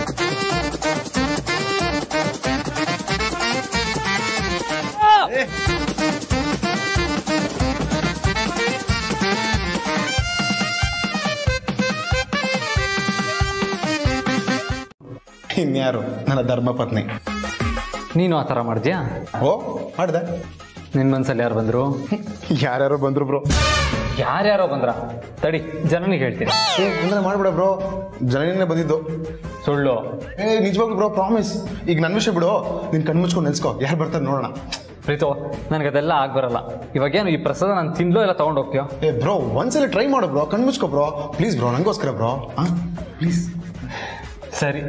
J: ಇನ್ಯಾರು ನನ್ನ ಧರ್ಮಪತ್ನಿ
G: ನೀನು ಆ ಥರ ಮಾಡಿದ್ಯಾ
J: ಓ ಮಾಡ್ದೆ
G: ನಿನ್ನ ಮನಸ್ಸಲ್ಲಿ ಯಾರು ಬಂದರು
J: ಯಾರ್ಯಾರೋ ಬಂದ್ರು ಬ್ರೋ
G: ಯಾರ್ಯಾರೋ ಬಂದ್ರ ತಡಿ ಜನನಿಗೆ ಹೇಳ್ತೀನಿ
J: ಏ ಅಂದ್ರೆ ಮಾಡ್ಬಿಡ ಬ್ರೋ ಜನನೇ ಬಂದಿದ್ದು
G: ಸುಳ್ಳು
J: ಏ ನಿಜವಾಗ್ಲು ಬ್ರೋ ಪ್ರಾಮಿಸ್ ಈಗ ನನ್ನ ವಿಷಯ ಬಿಡು ನಿನ್ ಕಣ್ ಮುಚ್ಕೊಂಡು ನೆನ್ಸ್ಕೋ ಯಾರು ಬರ್ತಾರೆ ನೋಡೋಣ
G: ಪ್ರೀತು ನನಗೆ ಅದೆಲ್ಲ ಆಗ್ಬರಲ್ಲ ಇವಾಗೇನು ಈ ಪ್ರಸಾದ ನಾನು ತಿನ್ಲೋ ಎಲ್ಲ ತಗೊಂಡು ಹೋಗ್ತೀಯೋ
J: ಏ ಬ್ರೋ ಒಂದ್ಸಲ ಟ್ರೈ ಮಾಡು ಬ್ರೋ ಕಣ್ ಮುಚ್ಕೋ ಬ್ರೋ ಪ್ಲೀಸ್ ಬ್ರೋ ನಂಗೋಸ್ಕರ ಬ್ರೋ ಹಾ ಪ್ಲೀಸ್
G: ಸರಿ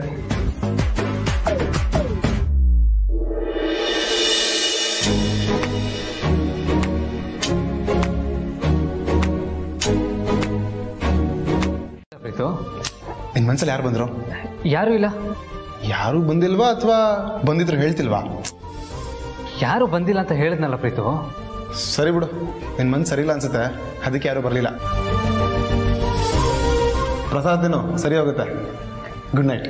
G: ಪ್ರೀತು
J: ನಿನ್ ಮನ್ಸಲ್ಲಿ ಯಾರು ಬಂದ್ರು
G: ಯಾರು ಇಲ್ಲ
J: ಯಾರು ಬಂದಿಲ್ವಾ ಅಥವಾ ಬಂದಿದ್ರು ಹೇಳ್ತಿಲ್ವಾ
G: ಯಾರು ಬಂದಿಲ್ಲ ಅಂತ ಹೇಳಿದ್ನಲ್ಲ ಪ್ರೀತು
J: ಸರಿ ಬಿಡು ನಿನ್ ಮನ್ಸು ಸರಿ ಇಲ್ಲ ಅನ್ಸುತ್ತೆ ಅದಕ್ಕೆ ಯಾರು ಬರಲಿಲ್ಲ ಪ್ರಸಾದೇನು ಸರಿ ಹೋಗುತ್ತೆ ಗುಡ್ ನೈಟ್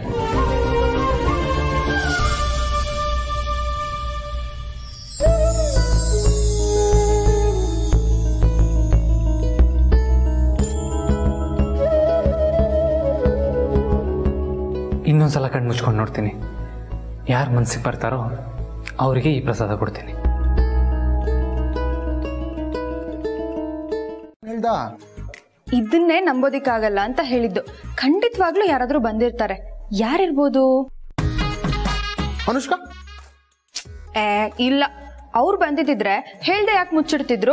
G: ಇನ್ನೊಂದ್ಸಲ ಕಣ್ಣು ಮುಚ್ಕೊಂಡು ನೋಡ್ತೀನಿ ಯಾರು ಮನ್ಸಿಗೆ ಬರ್ತಾರೋ ಅವರಿಗೆ ಈ ಪ್ರಸಾದ ಕೊಡ್ತೀನಿ
J: ಹೇಳ್ದಾ
E: ಇದನ್ನೇ ನಂಬೋದಿಕ್ಕಾಗಲ್ಲ ಅಂತ ಹೇಳಿದ್ದು ಖಂಡಿತವಾಗ್ಲೂ ಯಾರಾದ್ರೂ ಬಂದಿರ್ತಾರೆ ಯಾರಿರ್ಬೋದು
J: ಅನುಷ್ಕಾ
E: ಏ ಇಲ್ಲ ಅವ್ರು ಬಂದಿದ್ರೆ ಹೇಳ್ದೆ ಯಾಕೆ ಮುಚ್ಚಿಡ್ತಿದ್ರು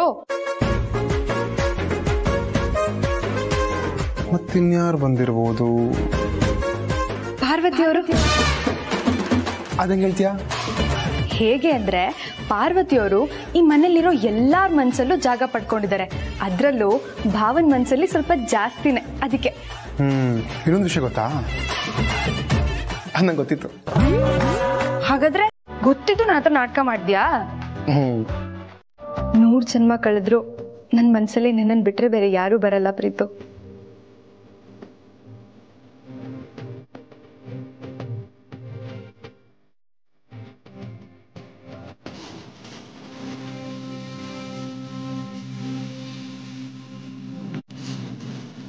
J: ಮತ್ತಿನ್ಯಾರು ಬಂದಿರ್ಬೋದು
E: ಪಾರ್ವತಿಯವರು
J: ಅದಂಗೆ ಹೇಳ್ತೀಯಾ
E: ಹೇಗೆ ಅಂದ್ರೆ ಪಾರ್ವತಿಯವರು ಈ ಮನೇಲಿರೋ ಎಲ್ಲಾರ ಮನ್ಸಲ್ಲೂ ಜಾಗ ಪಡ್ಕೊಂಡಿದ್ದಾರೆ ಅದ್ರಲ್ಲೂ ಭಾವನ್ ಮನ್ಸಲ್ಲಿ ಸ್ವಲ್ಪ ಜಾಸ್ತಿನೇ ಅದಕ್ಕೆ
J: ಹ್ಮ್ ಇನ್ನೊಂದು ವಿಷಯ ಗೊತ್ತಾ ಅದು ನಂಗೆ ಗೊತ್ತಿತ್ತು
E: ಹಾಗಾದ್ರೆ ಗೊತ್ತಿದ್ದು ನನ್ನ ಹತ್ರ ನಾಟಕ ಮಾಡ್ದ್ಯಾ
J: ಹ್ಮ್
E: ನೂರ್ ಜನ್ಮ ಕಳೆದ್ರು ನನ್ ಮನ್ಸಲ್ಲಿ ನಿನ್ನನ್ ಬಿಟ್ರೆ ಬೇರೆ ಯಾರು ಬರಲ್ಲ ಪ್ರೀತು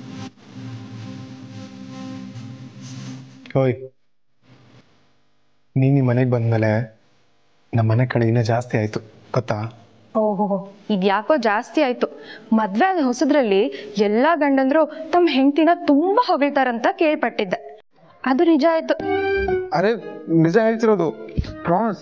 J: ಓಯ್ ನೀನು ನಿಮ್ಮ ಮನೆಗೆ ಬಂದಮೇಲೆ ನಮ್ಮ ಮನೆ ಕಡೆ ಇನ್ನೂ ಜಾಸ್ತಿ ಆಯಿತು ಗೊತ್ತಾ
K: ಓಹೋ ಇದ್ಯಾಕೋ ಜಾಸ್ತಿ ಆಯ್ತು ಮದ್ವೆ ಆದ ಹೊಸದ್ರಲ್ಲಿ ಎಲ್ಲಾ ಗಂಡಂದ್ರು ತಮ್ಮ ಹೆಂಡತಿನ ತುಂಬಾ ಹೊಗಳ್ತಾರಂತ ಕೇಳ್ಪಟ್ಟಿದ್ದೆ ಅದು ನಿಜ ಆಯ್ತು
J: ಅರೆ ನಿಜ ಹೇಳ್ತಿರೋದು ಪ್ರಾಮಿಸ್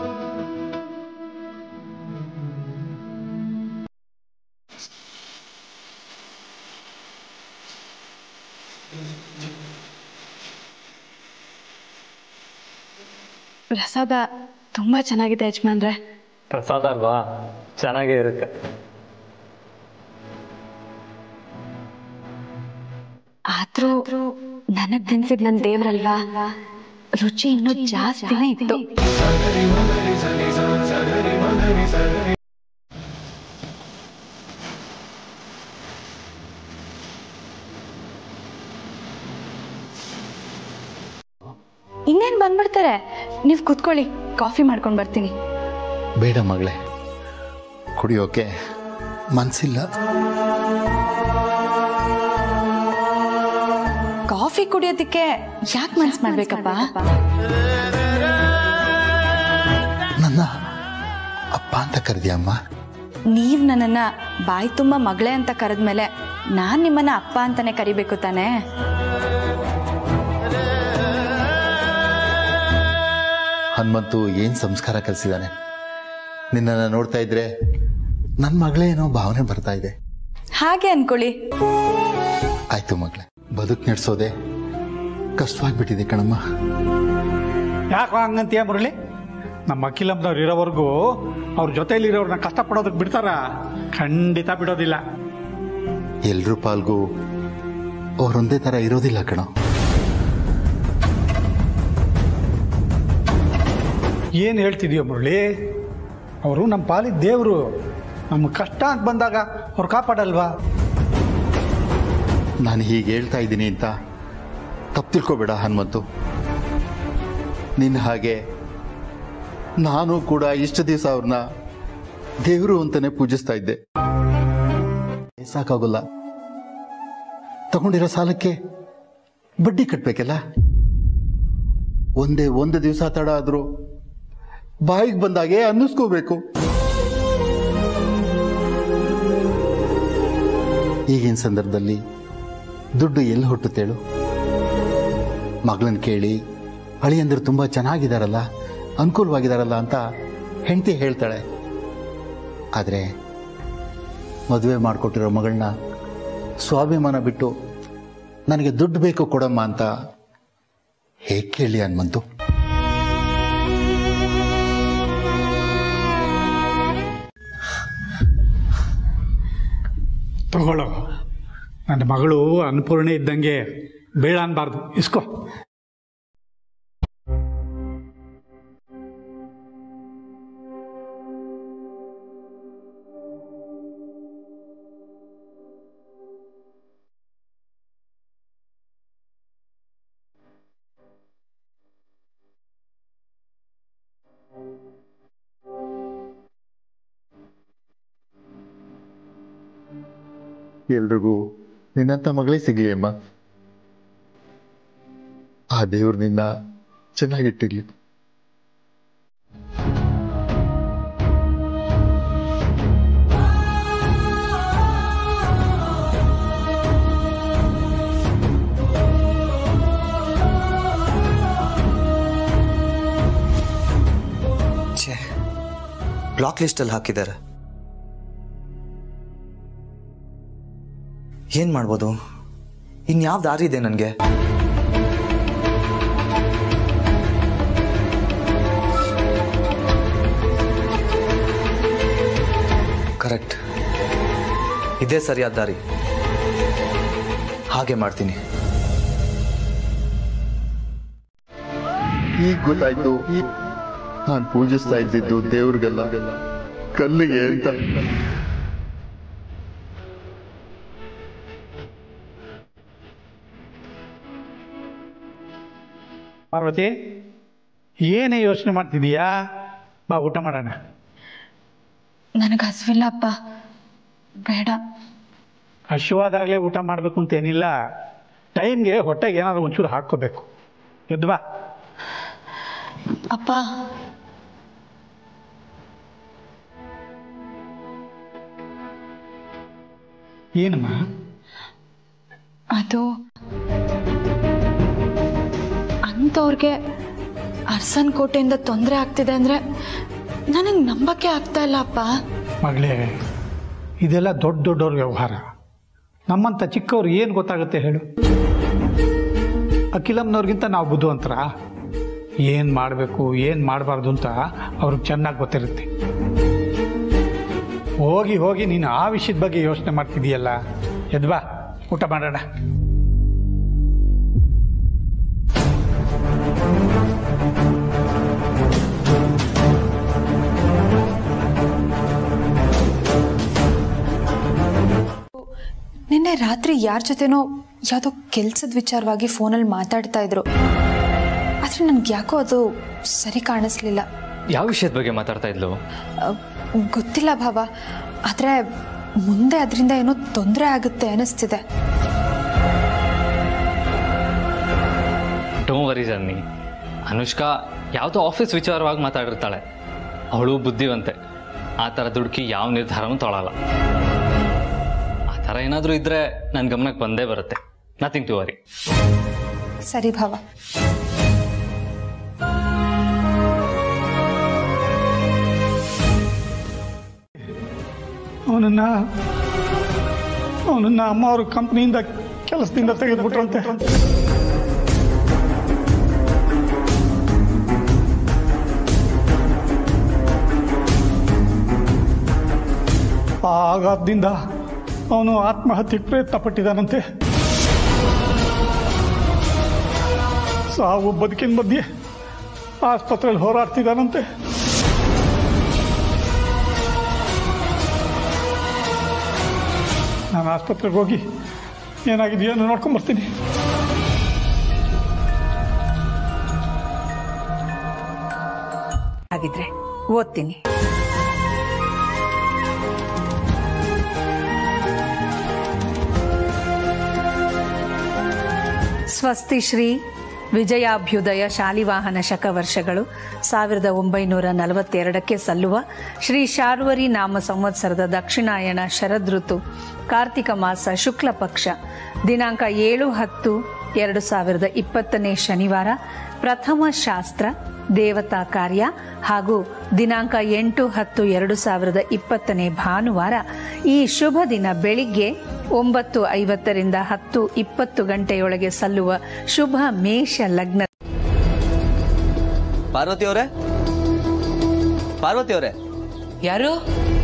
E: ಪ್ರಸಾದ ತುಂಬಾ ಚೆನ್ನಾಗಿದೆ ಯಜಮಾನ್ರೆ
G: ಪ್ರಸಾದ ಅಲ್ವಾ ಚೆನ್ನಾಗೇ ಇರುತ್ತೆ
E: ಆದ್ರೂ ನನಗ್ ತಿನ್ಸಿದ್ ನನ್ ದೇವ್ರಲ್ವಾ ರುಚಿ ಇನ್ನೂ ಜಾಸ್ತಿನೇ ಇತ್ತು ಇನ್ನೇನ್ ಬಂದ್ಬಿಡ್ತಾರೆ ನೀವ್ ಕುತ್ಕೊಳ್ಳಿ ಕಾಫಿ ಮಾಡ್ಕೊಂಡ್ ಬರ್ತೀನಿ
L: ಬೇಡ ಮಗಳೇ ಕುಡಿಯೋಕೆ ಮನ್ಸಿಲ್ಲ
E: ಕಾಫಿ ಕುಡಿಯೋದಕ್ಕೆ ಯಾಕೆ ಮನ್ಸ್ ಮಾಡ್ಬೇಕಪ್ಪ
L: ನನ್ನ ಅಪ್ಪ ಅಂತ ಕರೆದಿಯಮ್ಮ
E: ನೀವ್ ನನ್ನನ್ನ ಬಾಯಿ ತುಂಬ ಮಗಳೇ ಅಂತ ಕರೆದ್ಮೇಲೆ ನಾನ್ ನಿಮ್ಮನ್ನ ಅಪ್ಪ ಅಂತಾನೆ ಕರಿಬೇಕು ತಾನೇ
L: ಹನುಮಂತು ಏನು ಸಂಸ್ಕಾರ ಕಲಿಸಿದಾನೆ ನಿನ್ನನ್ನು ನೋಡ್ತಾ ಇದ್ರೆ ನನ್ನ ಮಗಳೇ ಏನೋ ಭಾವನೆ ಬರ್ತಾ ಇದೆ
E: ಹಾಗೆ ಅನ್ಕೊಳ್ಳಿ
L: ಆಯ್ತು ಮಗಳೇ ಬದುಕು ನಡೆಸೋದೆ ಕಷ್ಟವಾಗ್ಬಿಟ್ಟಿದೆ ಕಣಮ್ಮ
M: ಯಾಕೆ ಹಂಗಂತೀಯ ಮುರಳಿ ನಮ್ಮ ಅಖಿಲಮ್ದವ್ರು ಇರೋವರೆಗೂ ಅವ್ರ ಜೊತೆಲಿರೋರ್ನ ಕಷ್ಟಪಡೋದಕ್ಕೆ ಬಿಡ್ತಾರ ಖಂಡಿತ ಬಿಡೋದಿಲ್ಲ
L: ಎಲ್ರ ಪಾಲ್ಗೂ ಅವ್ರೊಂದೇ ಥರ ಇರೋದಿಲ್ಲ ಕಣೋ
M: ಏನು ಹೇಳ್ತಿದೀಯ ಮುರಳಿ ಅವರು ನಮ್ಮ ಪಾಲಿನ ದೇವರು ನಮ್ಮ ಕಷ್ಟ ಅಂತ ಬಂದಾಗ ಅವ್ರು ಕಾಪಾಡಲ್ವಾ
L: ನಾನು ಹೀಗೆ ಹೇಳ್ತಾ ಇದ್ದೀನಿ ಅಂತ ತಪ್ಪು ತಿಳ್ಕೊಬೇಡ ಹನುಮಂತು ನಿನ್ನ ಹಾಗೆ ನಾನು ಕೂಡ ಇಷ್ಟು ದಿವಸ ಅವ್ರನ್ನ ದೇವರು ಅಂತಾನೆ ಪೂಜಿಸ್ತಾ ಇದ್ದೆ ಸಾಕಾಗೋಲ್ಲ ತಗೊಂಡಿರೋ ಸಾಲಕ್ಕೆ ಬಡ್ಡಿ ಕಟ್ಬೇಕಲ್ಲ ಒಂದೇ ಒಂದು ದಿವಸ ತಡ ಆದ್ರೂ ಬಾಯಿಗೆ ಬಂದಾಗೆ ಅನ್ನಿಸ್ಕೋಬೇಕು ಈಗಿನ ಸಂದರ್ಭದಲ್ಲಿ ದುಡ್ಡು ಎಲ್ಲಿ ಹುಟ್ಟುತ್ತೇಳು ಮಗಳನ್ನ ಕೇಳಿ ಅಳಿಯಂದ್ರು ತುಂಬ ಚೆನ್ನಾಗಿದ್ದಾರಲ್ಲ ಅನುಕೂಲವಾಗಿದ್ದಾರಲ್ಲ ಅಂತ ಹೆಂಡತಿ ಹೇಳ್ತಾಳೆ ಆದರೆ ಮದುವೆ ಮಾಡಿಕೊಟ್ಟಿರೋ ಮಗಳನ್ನ ಸ್ವಾಭಿಮಾನ ಬಿಟ್ಟು ನನಗೆ ದುಡ್ಡು ಬೇಕು ಕೊಡಮ್ಮ ಅಂತ ಹೇಗೆ ಕೇಳಿ ಹನುಮಂತು
M: ತಗೊಳ್ಳೋ ನನ್ನ ಮಗಳು ಅನ್ನಪೂರ್ಣೆ ಇದ್ದಂಗೆ ಬೇಡ ಅನ್ಬಾರ್ದು ಇಸ್ಕೋ
L: ಎಲ್ರಿಗೂ ನಿನ್ನಂತ ಮಗಳೇ ಸಿಗ್ಲಿ ಅಮ್ಮ ಆ ದೇವ್ರು ನಿನ್ನ ಚೆನ್ನಾಗಿಟ್ಟಿರ್ಲಿ
H: ಛೇ ಬ್ಲಾಕ್ ಲಿಸ್ಟಲ್ಲಿ ಹಾಕಿದ್ದಾರೆ ಏನು ಮಾಡ್ಬೋದು ಇನ್ಯಾವ ದಾರಿ ಇದೆ ನನಗೆ ಕರೆಕ್ಟ್ ಇದೇ ಸರಿಯಾದ ದಾರಿ ಹಾಗೆ ಮಾಡ್ತೀನಿ
L: ಈಗ ಗೊತ್ತಾಯ್ತು ನಾನು ಪೂಜಿಸ್ತಾ ಇದ್ದಿದ್ದು ದೇವ್ರಿಗೆಲ್ಲ ಕಲ್ಲಿಗೆ ಅಂತ
M: ಪಾರ್ವತಿ ಏನೇ ಯೋಚನೆ ಮಾಡ್ತಿದೀಯಾ ಬಾ ಊಟ ಮಾಡೋಣ
E: ನನಗೆ ಹಸಿವಿಲ್ಲ ಅಪ್ಪ ಬೇಡ
M: ಹಸಿವಾದಾಗಲೇ ಊಟ ಮಾಡಬೇಕು ಅಂತ ಏನಿಲ್ಲ ಟೈಮ್ಗೆ ಹೊಟ್ಟೆಗೆ ಏನಾದರೂ ಒಂಚೂರು ಹಾಕ್ಕೋಬೇಕು ಎದ್ದು ಬಾ
E: ಅಪ್ಪ
M: ಏನಮ್ಮ
E: ಅದು ಅಂಥವ್ರಿಗೆ ಅರ್ಸನ್ ಕೋಟೆಯಿಂದ ತೊಂದರೆ ಆಗ್ತಿದೆ ಅಂದ್ರೆ ನನಗೆ ನಂಬಕ್ಕೆ ಆಗ್ತಾ ಇಲ್ಲ ಅಪ್ಪ
M: ಮಗಳೇ ಇದೆಲ್ಲ ದೊಡ್ಡ ದೊಡ್ಡವ್ರ ವ್ಯವಹಾರ ನಮ್ಮಂಥ ಚಿಕ್ಕವ್ರು ಏನು ಗೊತ್ತಾಗುತ್ತೆ ಹೇಳು ಅಖಿಲಮ್ನವ್ರಿಗಿಂತ ನಾವು ಬುದ್ಧಿವಂತರ ಏನು ಮಾಡಬೇಕು ಏನು ಮಾಡಬಾರ್ದು ಅಂತ ಅವ್ರಿಗೆ ಚೆನ್ನಾಗಿ ಗೊತ್ತಿರುತ್ತೆ ಹೋಗಿ ಹೋಗಿ ನೀನು ಆ ವಿಷಯದ ಬಗ್ಗೆ ಯೋಚನೆ ಮಾಡ್ತಿದೀಯಲ್ಲ ಎದ್ಬಾ ಊಟ ಮಾಡೋಣ
N: ನಿನ್ನೆ ರಾತ್ರಿ ಯಾರ ಜೊತೆನೋ ಯಾವುದೋ ಕೆಲ್ಸದ ವಿಚಾರವಾಗಿ ಫೋನಲ್ಲಿ ಮಾತಾಡ್ತಾ ಇದ್ರು ಆದರೆ ನನ್ಗೆ ಯಾಕೋ ಅದು ಸರಿ ಕಾಣಿಸ್ಲಿಲ್ಲ
G: ಯಾವ ವಿಷಯದ ಬಗ್ಗೆ ಮಾತಾಡ್ತಾ ಇದ್ಲು
N: ಅ, ಗೊತ್ತಿಲ್ಲ ಭಾವ ಆದರೆ ಮುಂದೆ ಅದರಿಂದ ಏನೋ ತೊಂದರೆ ಆಗುತ್ತೆ ಅನಿಸ್ತಿದೆ
G: ಡೋ ವರಿ ಜರ್ನಿ ಅನುಷ್ಕಾ ಯಾವುದೋ ಆಫೀಸ್ ವಿಚಾರವಾಗಿ ಮಾತಾಡಿರ್ತಾಳೆ ಅವಳು ಬುದ್ಧಿವಂತೆ ಆ ಥರ ದುಡುಕಿ ಯಾವ ನಿರ್ಧಾರನೂ ತೊಗೊಳಲ್ಲ ಆ ಥರ ಏನಾದರೂ ಇದ್ದರೆ ನನ್ನ ಗಮನಕ್ಕೆ ಬಂದೇ ಬರುತ್ತೆ ನಥಿಂಗ್ ಟು ವರಿ
N: ಸರಿ ಭಾವ
M: ಅವನನ್ನ ಅವನನ್ನ ಅಮ್ಮ ಅವ್ರ ಕಂಪ್ನಿಯಿಂದ ಕೆಲಸದಿಂದ ತೆಗೆದುಬಿಟ್ರಂತೆ ಆ ಆಘಾತದಿಂದ ಅವನು ಆತ್ಮಹತ್ಯೆಗೆ ಪ್ರಯತ್ನ ಪಟ್ಟಿದ್ದಾನಂತೆ ಸಾವು ಬದುಕಿನ ಮಧ್ಯೆ ಆಸ್ಪತ್ರೆಯಲ್ಲಿ ಹೋರಾಡ್ತಿದ್ದಾನಂತೆ ನಾನು ಆಸ್ಪತ್ರೆಗೆ ಹೋಗಿ ಏನಾಗಿದೆಯೋ ಅಂತ ನೋಡ್ಕೊಂಬರ್ತೀನಿ
A: ಹಾಗಿದ್ರೆ ಓದ್ತೀನಿ ಸ್ವಸ್ತಿ ಶ್ರೀ ವಿಜಯಾಭ್ಯುದಯ ಶಾಲಿವಾಹನ ಶಕ ವರ್ಷಗಳು ಸಾವಿರದ ಒಂಬೈನೂರ ನಲವತ್ತೆರಡಕ್ಕೆ ಸಲ್ಲುವ ಶ್ರೀ ಶಾರ್ವರಿ ನಾಮ ಸಂವತ್ಸರದ ದಕ್ಷಿಣಾಯಣ ಶರದೃತು ಕಾರ್ತಿಕ ಮಾಸ ಶುಕ್ಲ ಪಕ್ಷ ದಿನಾಂಕ ಏಳು ಹತ್ತು ಎರಡು ಸಾವಿರದ ಇಪ್ಪತ್ತನೇ ಶನಿವಾರ ಪ್ರಥಮ ಶಾಸ್ತ್ರ ದೇವತಾ ಕಾರ್ಯ ಹಾಗೂ ದಿನಾಂಕ ಎಂಟು ಹತ್ತು ಎರಡು ಸಾವಿರದ ಇಪ್ಪತ್ತನೇ ಭಾನುವಾರ ಈ ಶುಭ ದಿನ ಬೆಳಿಗ್ಗೆ ಒಂಬತ್ತು ಐವತ್ತರಿಂದ ಹತ್ತು ಇಪ್ಪತ್ತು ಗಂಟೆಯೊಳಗೆ ಸಲ್ಲುವ ಶುಭ ಮೇಷ ಲಗ್ನ
H: ಪಾರ್ವತಿ ಅವರೇ ಪಾರ್ವತಿ ಅವರೇ
F: ಯಾರು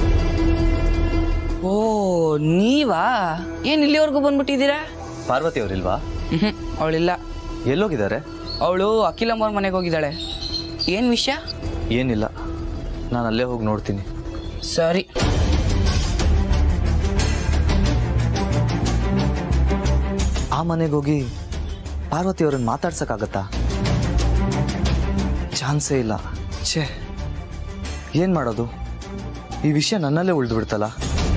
F: ಓ ನೀವಾ ಏನ್ ಇಲ್ಲಿವರೆಗೂ ಬಂದ್ಬಿಟ್ಟಿದ್ದೀರಾ
H: ಪಾರ್ವತಿ ಅವರಿಲ್ವಾ
F: ಹ್ಮ್ ಅವಳಿಲ್ಲ
H: ಎಲ್ಲೋಗಿದ್ದಾರೆ
F: ಅವಳು ಅಖಿಲಮ್ಮವ್ರ ಮನೆಗೆ ಹೋಗಿದ್ದಾಳೆ ಏನ್ ವಿಷಯ
H: ಏನಿಲ್ಲ ನಾನು ಅಲ್ಲೇ ಹೋಗಿ ನೋಡ್ತೀನಿ
F: ಸರಿ
H: ಆ ಮನೆಗೆ ಹೋಗಿ ಪಾರ್ವತಿ ಅವ್ರನ್ನ ಮಾತಾಡ್ಸಕ್ಕಾಗತ್ತಾ ಚಾನ್ಸೇ ಇಲ್ಲ ಛೇ ಏನ್ ಮಾಡೋದು ಈ ವಿಷಯ ನನ್ನಲ್ಲೇ ಉಳಿದು ಬಿಡ್ತಲ್ಲ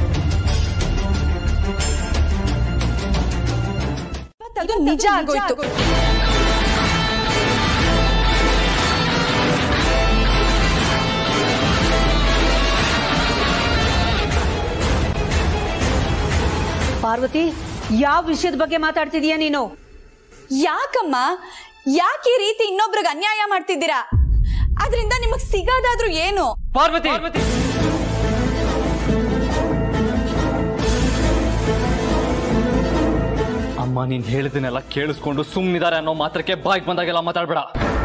E: ಅದು ನಿಜ ಆಗೋಯ್ತು
A: ಪಾರ್ವತಿ ಯಾವ ವಿಷಯದ ಬಗ್ಗೆ ಮಾತಾಡ್ತಿದೀಯ ನೀನು
E: ಯಾಕಮ್ಮ ಯಾಕೆ ಈ ರೀತಿ ಇನ್ನೊಬ್ರಿಗೆ ಅನ್ಯಾಯ ಮಾಡ್ತಿದ್ದೀರಾ ಅದರಿಂದ ನಿಮಗ್ ಸಿಗೋದಾದ್ರೂ ಏನು
G: ಪಾರ್ವತಿ ಅಮ್ಮ ನೀನ್ ಹೇಳಿದನ್ನೆಲ್ಲ ಕೇಳಿಸ್ಕೊಂಡು ಸುಮ್ಮನಿದ್ದಾರೆ ಅನ್ನೋ ಮಾತ್ರಕ್ಕೆ ಬಾಯ್ಗೆ ಬಂದಾಗೆಲ್ಲ ಮಾತಾಡ್ಬೇಡ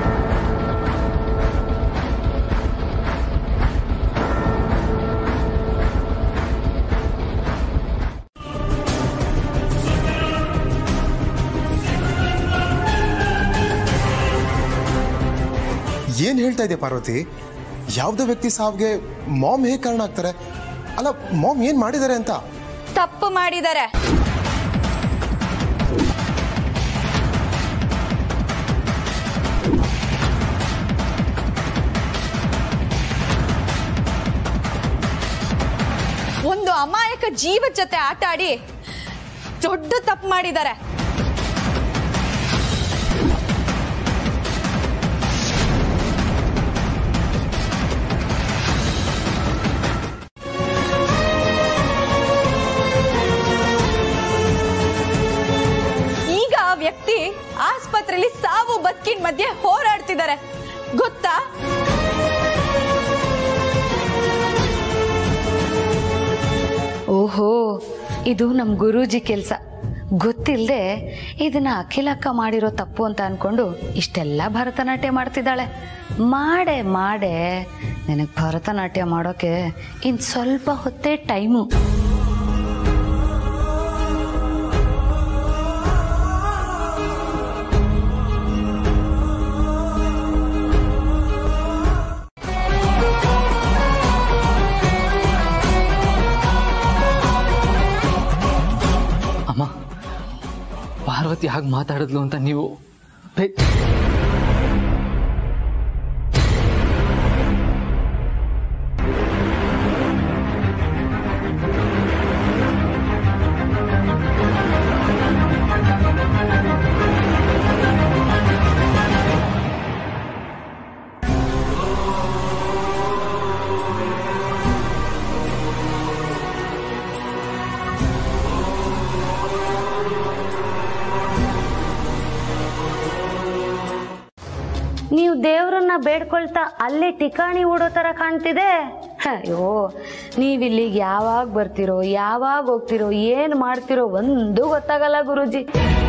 J: ಏನ್ ಹೇಳ್ತಾ ಇದೆ ಪಾರ್ವತಿ ಯಾವುದೋ ವ್ಯಕ್ತಿ ಸಾವಿಗೆ ಮಾಮ್ ಹೇಗೆ ಕಾರಣ ಆಗ್ತಾರೆ ಅಲ್ಲ ಮಾಮ್ ಏನ್ ಮಾಡಿದ್ದಾರೆ ಅಂತ
E: ತಪ್ಪು ಮಾಡಿದ್ದಾರೆ ಒಂದು ಅಮಾಯಕ ಜೀವದ ಜೊತೆ ಆಟ ಆಡಿ ದೊಡ್ಡ ತಪ್ಪು ಮಾಡಿದ್ದಾರೆ ಮಧ್ಯೆ ಹೋರಾಡ್ತಿದ್ದಾರೆ ಗೊತ್ತಾ
C: ಓಹೋ ಇದು ನಮ್ಮ ಗುರೂಜಿ ಕೆಲಸ ಗೊತ್ತಿಲ್ಲದೆ ಇದನ್ನ ಅಖಿಲಕ್ಕ ಮಾಡಿರೋ ತಪ್ಪು ಅಂತ ಅನ್ಕೊಂಡು ಇಷ್ಟೆಲ್ಲ ಭರತನಾಟ್ಯ ಮಾಡ್ತಿದ್ದಾಳೆ ಮಾಡೆ ಮಾಡೆ ನಿನಗೆ ಭರತನಾಟ್ಯ ಮಾಡೋಕೆ ಇನ್ನು ಸ್ವಲ್ಪ ಹೊತ್ತೇ ಟೈಮು
G: ಅಮ್ಮ ಪಾರ್ವತಿ ಹಾಗೆ ಮಾತಾಡಿದ್ಲು ಅಂತ ನೀವು ಬೇ-
C: ನೀವು ದೇವ್ರನ್ನ ಬೇಡ್ಕೊಳ್ತಾ ಅಲ್ಲೇ ಟಿಕಾಣಿ ಓಡೋ ತರ ಕಾಣ್ತಿದೆ ಅಯ್ಯೋ ನೀವ್ ಇಲ್ಲಿಗೆ ಯಾವಾಗ ಬರ್ತಿರೋ ಯಾವಾಗ ಹೋಗ್ತಿರೋ ಏನ್ ಮಾಡ್ತಿರೋ ಒಂದು ಗೊತ್ತಾಗಲ್ಲ ಗುರುಜಿ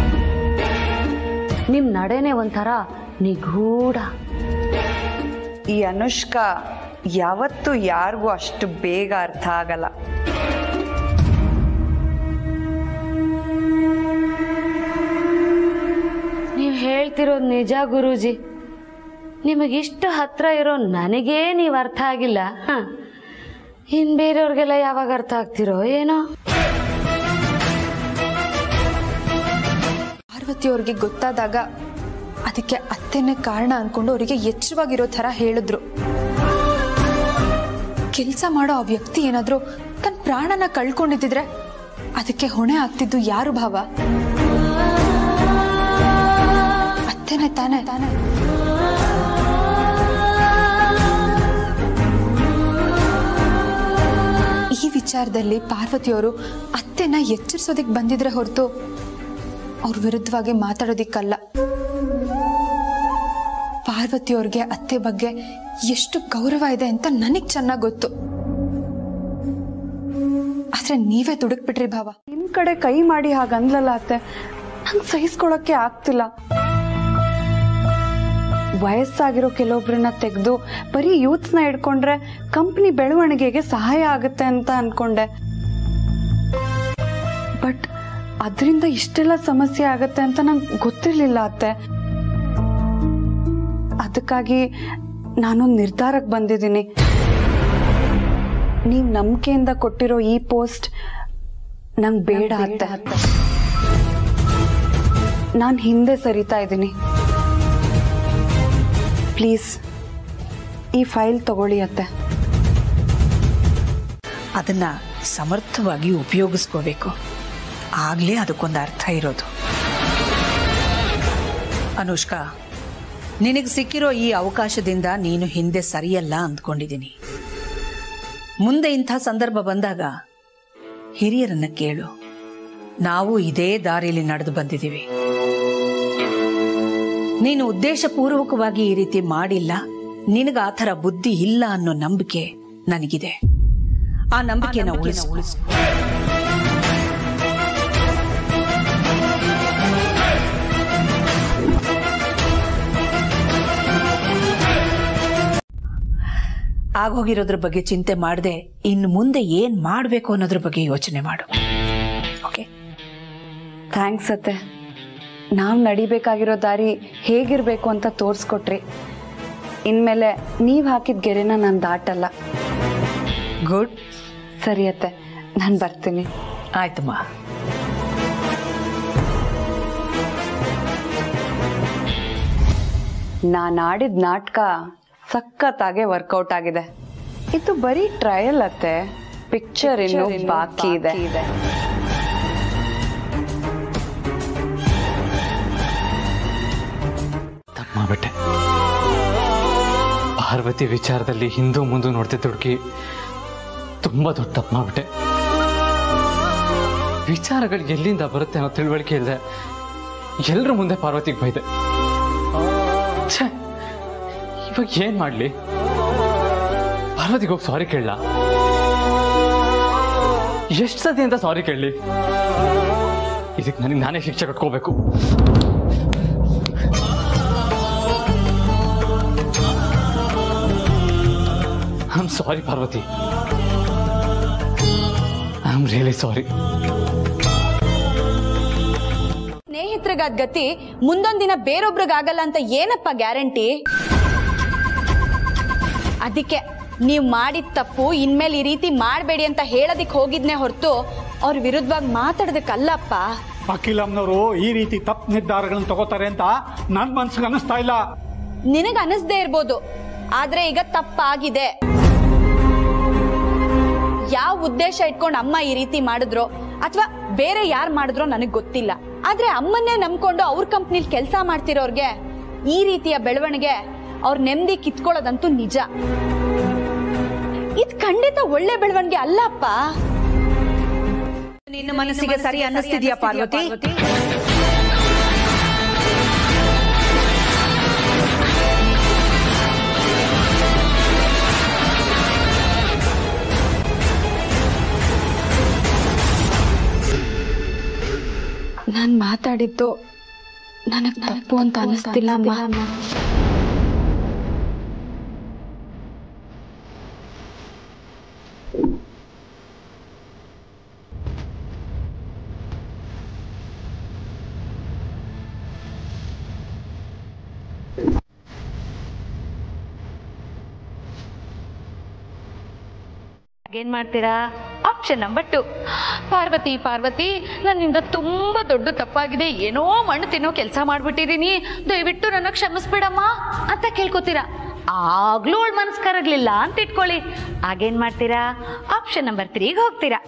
C: ನಿಮ್ ನಡೆನೆ ಒಂಥರ ನಿಗೂಢ
D: ಈ ಅನುಷ್ಕಾ ಯಾವತ್ತೂ ಯಾರಿಗೂ ಅಷ್ಟು ಬೇಗ ಅರ್ಥ ಆಗಲ್ಲ
C: ನೀವ್ ಹೇಳ್ತಿರೋದು ನಿಜ ಗುರೂಜಿ ನಿಮಗಿಷ್ಟು ಹತ್ರ ಇರೋ ನನಗೇ ನೀವು ಅರ್ಥ ಆಗಿಲ್ಲ ಹ ಇನ್ ಬೇರೆಯವ್ರಿಗೆಲ್ಲ ಯಾವಾಗ ಅರ್ಥ ಆಗ್ತಿರೋ ಏನೋ
N: ಪಾರ್ವತಿ ಅವ್ರಿಗೆ ಗೊತ್ತಾದಾಗ ಅದಕ್ಕೆ ಅತ್ತೆನೇ ಕಾರಣ ಅನ್ಕೊಂಡು ಅವರಿಗೆ ಎಚ್ಚರವಾಗಿರೋ ಥರ ಹೇಳಿದ್ರು ಕೆಲಸ ಮಾಡೋ ಆ ವ್ಯಕ್ತಿ ಏನಾದ್ರೂ ತನ್ನ ಪ್ರಾಣನ ಕಳ್ಕೊಂಡಿದ್ದಿದ್ರೆ ಅದಕ್ಕೆ ಹೊಣೆ ಆಗ್ತಿದ್ದು ಯಾರು ಭಾವ ಅತ್ತೆನೇ ತಾನೇ ತಾನೇ ಈ ವಿಚಾರದಲ್ಲಿ ಪಾರ್ವತಿಯವರು ಅತ್ತೆನ ಎಚ್ಚರಿಸೋದಕ್ಕೆ ಬಂದಿದ್ರೆ ಹೊರತು ಅವ್ರ ವಿರುದ್ಧವಾಗಿ ಮಾತಾಡೋದಿಕ್ಕಲ್ಲ ಪಾರ್ವತಿಯವ್ರಿಗೆ ಅತ್ತೆ ಬಗ್ಗೆ ಎಷ್ಟು ಗೌರವ ಇದೆ ಅಂತ ನನಗ್ ಚೆನ್ನಾಗ್ ಗೊತ್ತು ಆದ್ರೆ ನೀವೇ ದುಡುಕ್ಬಿಟ್ರಿ ಭಾವ
D: ನಿಮ್ ಕಡೆ ಕೈ ಮಾಡಿ ಹಾಗನ್ಲಲ್ಲ ಅತ್ತೆ ನಂಗೆ ಸಹಿಸ್ಕೊಳಕ್ಕೆ ಆಗ್ತಿಲ್ಲ ವಯಸ್ಸಾಗಿರೋ ಕೆಲವೊಬ್ರನ್ನ ತೆಗೆದು ಬರೀ ಯೂತ್ಸ್ನ ಇಟ್ಕೊಂಡ್ರೆ ಕಂಪ್ನಿ ಬೆಳವಣಿಗೆಗೆ ಸಹಾಯ ಆಗುತ್ತೆ ಅಂತ ಅನ್ಕೊಂಡೆ ಬಟ್ ಅದರಿಂದ ಇಷ್ಟೆಲ್ಲ ಸಮಸ್ಯೆ ಆಗತ್ತೆ ಅಂತ ನಂಗೆ ಗೊತ್ತಿರ್ಲಿಲ್ಲ ಅತ್ತೆ ಅದಕ್ಕಾಗಿ ನಾನೊಂದು ನಿರ್ಧಾರಕ್ಕೆ ಬಂದಿದ್ದೀನಿ ನೀವು ನಂಬಿಕೆಯಿಂದ ಕೊಟ್ಟಿರೋ ಈ ಪೋಸ್ಟ್ ನಂಗೆ ಬೇಡ ಅತ್ತೆ ನಾನು ಹಿಂದೆ ಸರಿತಾ ಇದ್ದೀನಿ ಪ್ಲೀಸ್ ಈ ಫೈಲ್ ತಗೊಳ್ಳಿ ಅತ್ತೆ
A: ಅದನ್ನ ಸಮರ್ಥವಾಗಿ ಉಪಯೋಗಿಸ್ಕೋಬೇಕು ಆಗ್ಲೇ ಅದಕ್ಕೊಂದು ಅರ್ಥ ಇರೋದು ಅನುಷ್ಕಾ ನಿನಗೆ ಸಿಕ್ಕಿರೋ ಈ ಅವಕಾಶದಿಂದ ನೀನು ಹಿಂದೆ ಸರಿಯಲ್ಲ ಅಂದ್ಕೊಂಡಿದ್ದೀನಿ ಮುಂದೆ ಇಂಥ ಸಂದರ್ಭ ಬಂದಾಗ ಹಿರಿಯರನ್ನ ಕೇಳು ನಾವು ಇದೇ ದಾರಿಯಲ್ಲಿ ನಡೆದು ಬಂದಿದ್ದೀವಿ ನೀನು ಉದ್ದೇಶಪೂರ್ವಕವಾಗಿ ಈ ರೀತಿ ಮಾಡಿಲ್ಲ ನಿನಗ ಆ ಥರ ಬುದ್ಧಿ ಇಲ್ಲ ಅನ್ನೋ ನಂಬಿಕೆ ನನಗಿದೆ ಆ ನಂಬಿಕೆನ ಉಳಿಸು ಆಗೋಗಿರೋದ್ರ ಬಗ್ಗೆ ಚಿಂತೆ ಮಾಡದೆ ಇನ್ನು ಮುಂದೆ ಏನ್ ಮಾಡಬೇಕು ಅನ್ನೋದ್ರ ಬಗ್ಗೆ ಯೋಚನೆ ಮಾಡು ಓಕೆ
D: ಥ್ಯಾಂಕ್ಸ್ ಅತ್ತೆ ನಾವು ನಡಿಬೇಕಾಗಿರೋ ದಾರಿ ಹೇಗಿರಬೇಕು ಅಂತ ತೋರಿಸ್ಕೊಟ್ರಿ ಇನ್ಮೇಲೆ ನೀವು ಹಾಕಿದ ಗೆರೆನ ನಾನು ದಾಟಲ್ಲ
A: ಗುಡ್
D: ಸರಿ ಅತ್ತೆ ನಾನು ಬರ್ತೀನಿ
A: ಆಯ್ತಮ್ಮ
D: ನಾನು ಆಡಿದ ನಾಟಕ ಸಖತ್ತಾಗೆ ವರ್ಕೌಟ್ ಆಗಿದೆ ಇದು ಬರೀ ಟ್ರಯಲ್ ಅತ್ತೆ ಪಿಕ್ಚರ್ ಇನ್ನು ಬಾಕಿ ಇದೆ
G: ತಪ್ಪು ಮಾಡ್ಬಿಟ್ಟೆ ಪಾರ್ವತಿ ವಿಚಾರದಲ್ಲಿ ಹಿಂದೂ ಮುಂದೆ ನೋಡ್ತಿದ್ದ ಹುಡುಗಿ ತುಂಬಾ ದೊಡ್ಡ ತಪ್ಪು ಮಾಡ್ಬಿಟ್ಟೆ ವಿಚಾರಗಳು ಎಲ್ಲಿಂದ ಬರುತ್ತೆ ಅನ್ನೋ ತಿಳುವಳಿಕೆ ಇಲ್ಲದೆ ಎಲ್ಲರ ಮುಂದೆ ಪಾರ್ವತಿಗೆ ಬೈದೆ ಛೆ, ಇವಾಗ ಏನ್ ಮಾಡ್ಲಿ ಪಾರ್ವತಿಗೆ ಹೋಗಿ ಸಾರಿ ಕೇಳಲ್ಲ ಎಷ್ಟು ಸತಿ ಅಂತ ಸಾರಿ ಕೇಳಲಿ ಇದಕ್ಕೆ ನನಗೆ ನಾನೇ ಶಿಕ್ಷೆ ಕಟ್ಕೋಬೇಕು I am sorry Parvati I am really sorry
E: ಸ್ನೇಹಿತರಿಗಾದ ಗತಿ ಮುಂದೊಂದಿನ ಬೇರೊಬ್ರಿಗಾಗಲ್ಲ ಅಂತ ಏನಪ್ಪ ಗ್ಯಾರಂಟಿ ಅದಕ್ಕೆ ನೀವು ಮಾಡಿದ ತಪ್ಪು ಇನ್ಮೇಲೆ ಈ ರೀತಿ ಮಾಡಬೇಡಿ ಅಂತ ಹೇಳೋದಿಕ್ ಹೋಗಿದ್ನೆ ಹೊರತು ಅವ್ರ ವಿರುದ್ಧವಾಗಿ ಮಾತಾಡೋದಕ್ಕಲ್ಲಪ್ಪ
M: ಅಖಿಲಮ್ನವರು ಈ ರೀತಿ ತಪ್ಪು ನಿರ್ಧಾರಗಳನ್ನ ತಗೋತಾರೆ ಅಂತ ನನ್ ಮನ್ಸಿಗೆ ಅನಿಸ್ತಾ ಇಲ್ಲ
E: ನಿನಗ ಅನಿಸ್ದೇ ಇರ್ಬೋದು ಆದ್ರೆ ಈಗ ತಪ್ಪಾಗಿದೆ ಯಾವ ಉದ್ದೇಶ ಇಟ್ಕೊಂಡು ಅಮ್ಮ ಈ ರೀತಿ ಮಾಡಿದ್ರು ಅಥವಾ ಬೇರೆ ಯಾರು ಮಾಡಿದ್ರೋ ನನಗ್ ಗೊತ್ತಿಲ್ಲ ಆದ್ರೆ ಅಮ್ಮನ್ನೇ ನಂಬ್ಕೊಂಡು ಅವ್ರ ಕಂಪ್ನಿಲಿ ಕೆಲಸ ಮಾಡ್ತಿರೋರ್ಗೆ ಈ ರೀತಿಯ ಬೆಳವಣಿಗೆ ಅವ್ರ ನೆಮ್ಮದಿ ಕಿತ್ಕೊಳ್ಳೋದಂತೂ ನಿಜ ಇದ್ ಖಂಡಿತ ಒಳ್ಳೆ ಬೆಳವಣಿಗೆ ಅಲ್ಲಪ್ಪ
A: ನಿನ್ನ ಮನಸ್ಸಿಗೆ ಸರಿ ಅನ್ನಿಸ್ತಿದ್ಯಾ ಪಾರ್ವತಿ
E: ನಾನ್ ಮಾತಾಡಿದ್ದು ನನಗ್ ತಪ್ಪು ಅಂತ ಅನಿಸ್ತಿಲ್ಲ ಅಮ್ಮ
C: ಏನ್ ಮಾಡ್ತೀರಾ option number two Parvati Parvati ನನ್ನಿಂದ ತುಂಬಾ ದೊಡ್ಡ ತಪ್ಪಾಗಿದೆ ಏನೋ ಮಣ್ಣು ತಿನ್ನೋ ಕೆಲಸ ಮಾಡ್ಬಿಟ್ಟಿದೀನಿ ದಯವಿಟ್ಟು ನನ್ನ ಕ್ಷಮಿಸ್ಬಿಡಮ್ಮ ಅಂತ ಕೇಳ್ಕೊತೀರಾ ಆಗ್ಲೂ ಅವಳ ಮನಸ್ಸು ಕರಗ್ಲಿಲ್ಲ ಅಂತ ಇಟ್ಕೊಳ್ಳಿ ಆಗೇನ್ ಮಾಡ್ತೀರಾ ಆಪ್ಷನ್ ನಂಬರ್ ತ್ರೀಗೆ ಹೋಗ್ತೀರಾ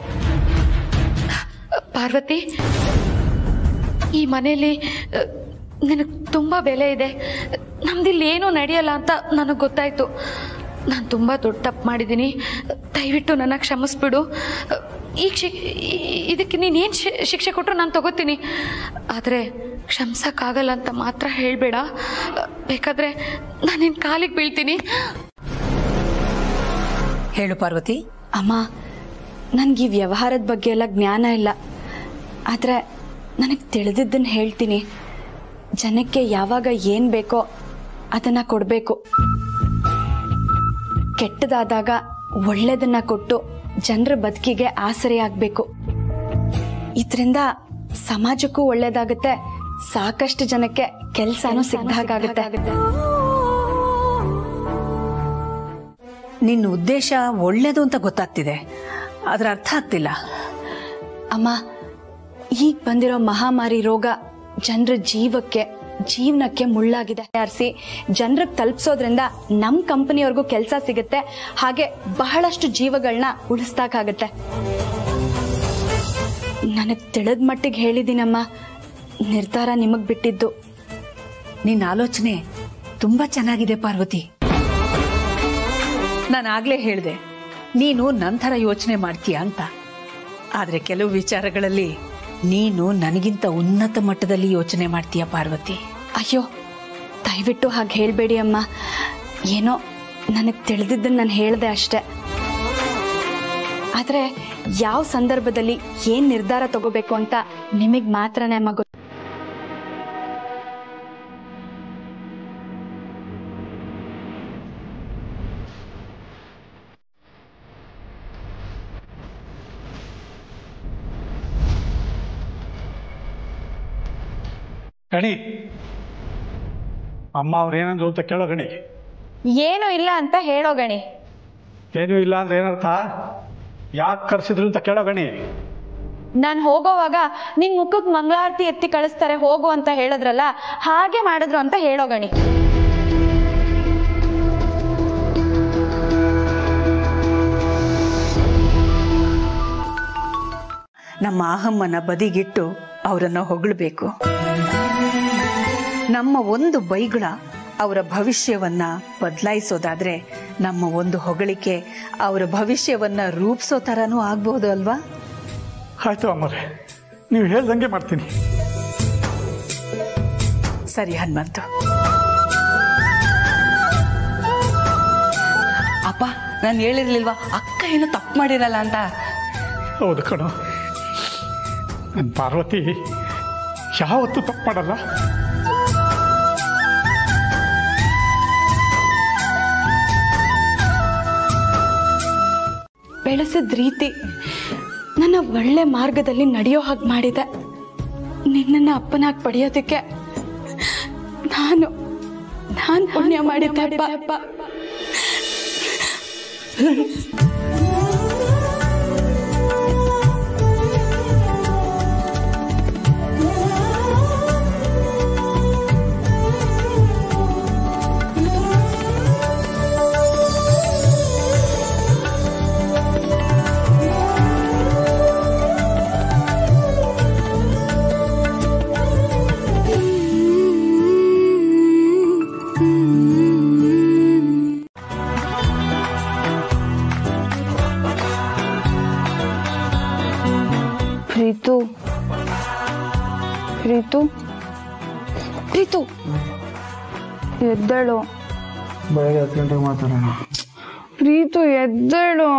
C: ಪಾರ್ವತಿ ಈ ಮನೆಯಲ್ಲಿ ನಿನಗೆ ತುಂಬ ಬೆಲೆ ಇದೆ ನಮ್ದಿಲ್ಲಿ ಏನೂ ನಡೆಯಲ್ಲ ಅಂತ ನನಗೆ ಗೊತ್ತಾಯ್ತು ನಾನು ತುಂಬ ದೊಡ್ಡ ತಪ್ಪು ಮಾಡಿದ್ದೀನಿ ದಯವಿಟ್ಟು ನನ್ನ ಕ್ಷಮಿಸ್ಬಿಡು ಈ ಶಿ ಇದಕ್ಕೆ ನೀನೇನು ಶಿಕ್ಷೆ ಕೊಟ್ಟರು ನಾನು ತಗೋತೀನಿ ಆದರೆ ಕ್ಷಮಿಸೋಕ್ಕಾಗಲ್ಲ ಅಂತ ಮಾತ್ರ ಹೇಳಬೇಡ ಬೇಕಾದರೆ ನಾನು ನಿನ್ನ ಕಾಲಿಗೆ ಬೀಳ್ತೀನಿ
A: ಹೇಳು ಪಾರ್ವತಿ
E: ಅಮ್ಮ ನನಗೆ ಈ ವ್ಯವಹಾರದ ಬಗ್ಗೆ ಎಲ್ಲ ಜ್ಞಾನ ಇಲ್ಲ ಆದರೆ ನನಗೆ ತಿಳಿದಿದ್ದನ್ನು ಹೇಳ್ತೀನಿ ಜನಕ್ಕೆ ಯಾವಾಗ ಏನು ಬೇಕೋ ಅದನ್ನು ಕೊಡಬೇಕು ಕೆಟ್ಟದಾದಾಗ ಒಳ್ಳೆಯದನ್ನ ಕೊಟ್ಟು ಜನರ ಬದುಕಿಗೆ ಆಸರೆಯಾಗಬೇಕು ಇದರಿಂದ ಸಮಾಜಕ್ಕೂ ಒಳ್ಳೇದಾಗುತ್ತೆ ಸಾಕಷ್ಟು ಜನಕ್ಕೆ ಕೆಲಸನೂ ಸಿಗ್ದಾಗುತ್ತೆ
A: ನಿನ್ನ ಉದ್ದೇಶ ಒಳ್ಳೇದು ಅಂತ ಗೊತ್ತಾಗ್ತಿದೆ ಅದ್ರ ಅರ್ಥ ಆಗ್ತಿಲ್ಲ
E: ಅಮ್ಮ ಈಗ ಬಂದಿರೋ ಮಹಾಮಾರಿ ರೋಗ ಜನರ ಜೀವಕ್ಕೆ ಜೀವನಕ್ಕೆ ಮುಳ್ಳಾಗಿದೆ ತಯಾರಿಸಿ ಜನರಿಗೆ ತಲುಪಿಸೋದ್ರಿಂದ ನಮ್ಮ ಕಂಪನಿಯವ್ರಿಗೂ ಕೆಲಸ ಸಿಗುತ್ತೆ ಹಾಗೆ ಬಹಳಷ್ಟು ಜೀವಗಳನ್ನ ಉಳಿಸ್ದಾಗತ್ತೆ ನನಗೆ ತಿಳಿದ ಮಟ್ಟಿಗೆ ಹೇಳಿದ್ದೀನಮ್ಮ ನಿರ್ಧಾರ ನಿಮಗ್ ಬಿಟ್ಟಿದ್ದು
A: ನಿನ್ನ ಆಲೋಚನೆ ತುಂಬಾ ಚೆನ್ನಾಗಿದೆ ಪಾರ್ವತಿ ನಾನು ಆಗ್ಲೇ ಹೇಳಿದೆ ನೀನು ನಂತರ ಯೋಚನೆ ಮಾಡ್ತೀಯ ಅಂತ ಆದ್ರೆ ಕೆಲವು ವಿಚಾರಗಳಲ್ಲಿ ನೀನು ನನಗಿಂತ ಉನ್ನತ ಮಟ್ಟದಲ್ಲಿ ಯೋಚನೆ ಮಾಡ್ತೀಯ ಪಾರ್ವತಿ
E: ಅಯ್ಯೋ ದಯವಿಟ್ಟು ಹಾಗೆ ಹೇಳಬೇಡಿ ಅಮ್ಮ ಏನೋ ನನಗೆ ತಿಳಿದಿದ್ದನ್ನು ನಾನು ಹೇಳಿದೆ ಅಷ್ಟೆ ಆದರೆ ಯಾವ ಸಂದರ್ಭದಲ್ಲಿ ಏನು ನಿರ್ಧಾರ ತಗೋಬೇಕು ಅಂತ ನಿಮಗೆ ಮಾತ್ರನೇ ಅಮ್ಮ ಗೊತ್ತು
M: ಗಣಿ ಅಮ್ಮ ಅವ್ರು ಏನಂದ್ರು ಅಂತ ಕೇಳೋ ಗಣಿ
N: ಏನು ಇಲ್ಲ ಅಂತ ಹೇಳೋ ಗಣಿ
M: ಏನೂ ಇಲ್ಲ ಅಂದ್ರೆ ಏನರ್ಥ ಯಾಕೆ ಕರ್ಸಿದ್ರು ಅಂತ ಕೇಳೋ ಗಣಿ
N: ನಾನು ಹೋಗೋವಾಗ ನಿನ್ ಮುಖಕ್ಕೆ ಮಂಗಳಾರತಿ ಎತ್ತಿ ಕಳಿಸ್ತಾರೆ ಹೋಗು ಅಂತ ಹೇಳಿದ್ರಲ್ಲ ಹಾಗೆ ಮಾಡಿದ್ರು ಅಂತ ಹೇಳೋ ಗಣಿ
A: ನಮ್ಮ ಅಹಮ್ಮನ ಬದಿಗಿಟ್ಟು ಅವರನ್ನ ಹೊಗಳಬೇಕು ನಮ್ಮ ಒಂದು ಬೈಗಳ ಅವರ ಭವಿಷ್ಯವನ್ನ ಬದಲಾಯಿಸೋದಾದ್ರೆ ನಮ್ಮ ಒಂದು ಹೊಗಳಿಕೆ ಅವರ ಭವಿಷ್ಯವನ್ನ ರೂಪಿಸೋ ಥರನೂ ಆಗ್ಬೋದು ಅಲ್ವಾ
M: ಆಯ್ತು ಅಮ್ಮರೇ ನೀವು ಹೇಳ್ದಂಗೆ ಮಾಡ್ತೀನಿ
A: ಸರಿ ಹನುಮಂತು
F: ಅಪ್ಪ ನಾನು ಹೇಳಿರ್ಲಿಲ್ವಾ ಅಕ್ಕ ಏನು ತಪ್ಪು ಮಾಡಿರಲ್ಲ ಅಂತ
M: ಹೌದು ಕಣೋ ನನ್ನ ಪಾರ್ವತಿ ಯಾವತ್ತೂ ತಪ್ಪು ಮಾಡಲ್ಲ
E: ಬೆಳೆಸಿದ ರೀತಿ ನನ್ನ ಒಳ್ಳೆ ಮಾರ್ಗದಲ್ಲಿ ನಡೆಯೋ ಹಾಗೆ ಮಾಡಿದೆ ನಿನ್ನನ್ನು ಅಪ್ಪನಾಗಿ ಪಡೆಯೋದಕ್ಕೆ ನಾನು ನಾನು ಪುಣ್ಯ ಮಾಡಿದ್ದೆ ಅಪ್ಪ
K: ಪ್ರೀತು ಪ್ರೀತು ಪ್ರೀತು ಎದ್ದೇಳು
M: ಬೆಳಗ್ಗೆ ಹತ್ತು ಗಂಟೆಗೆ ಮಾತಾಡೋಣ
K: ಪ್ರೀತು ಎದ್ದೇಳು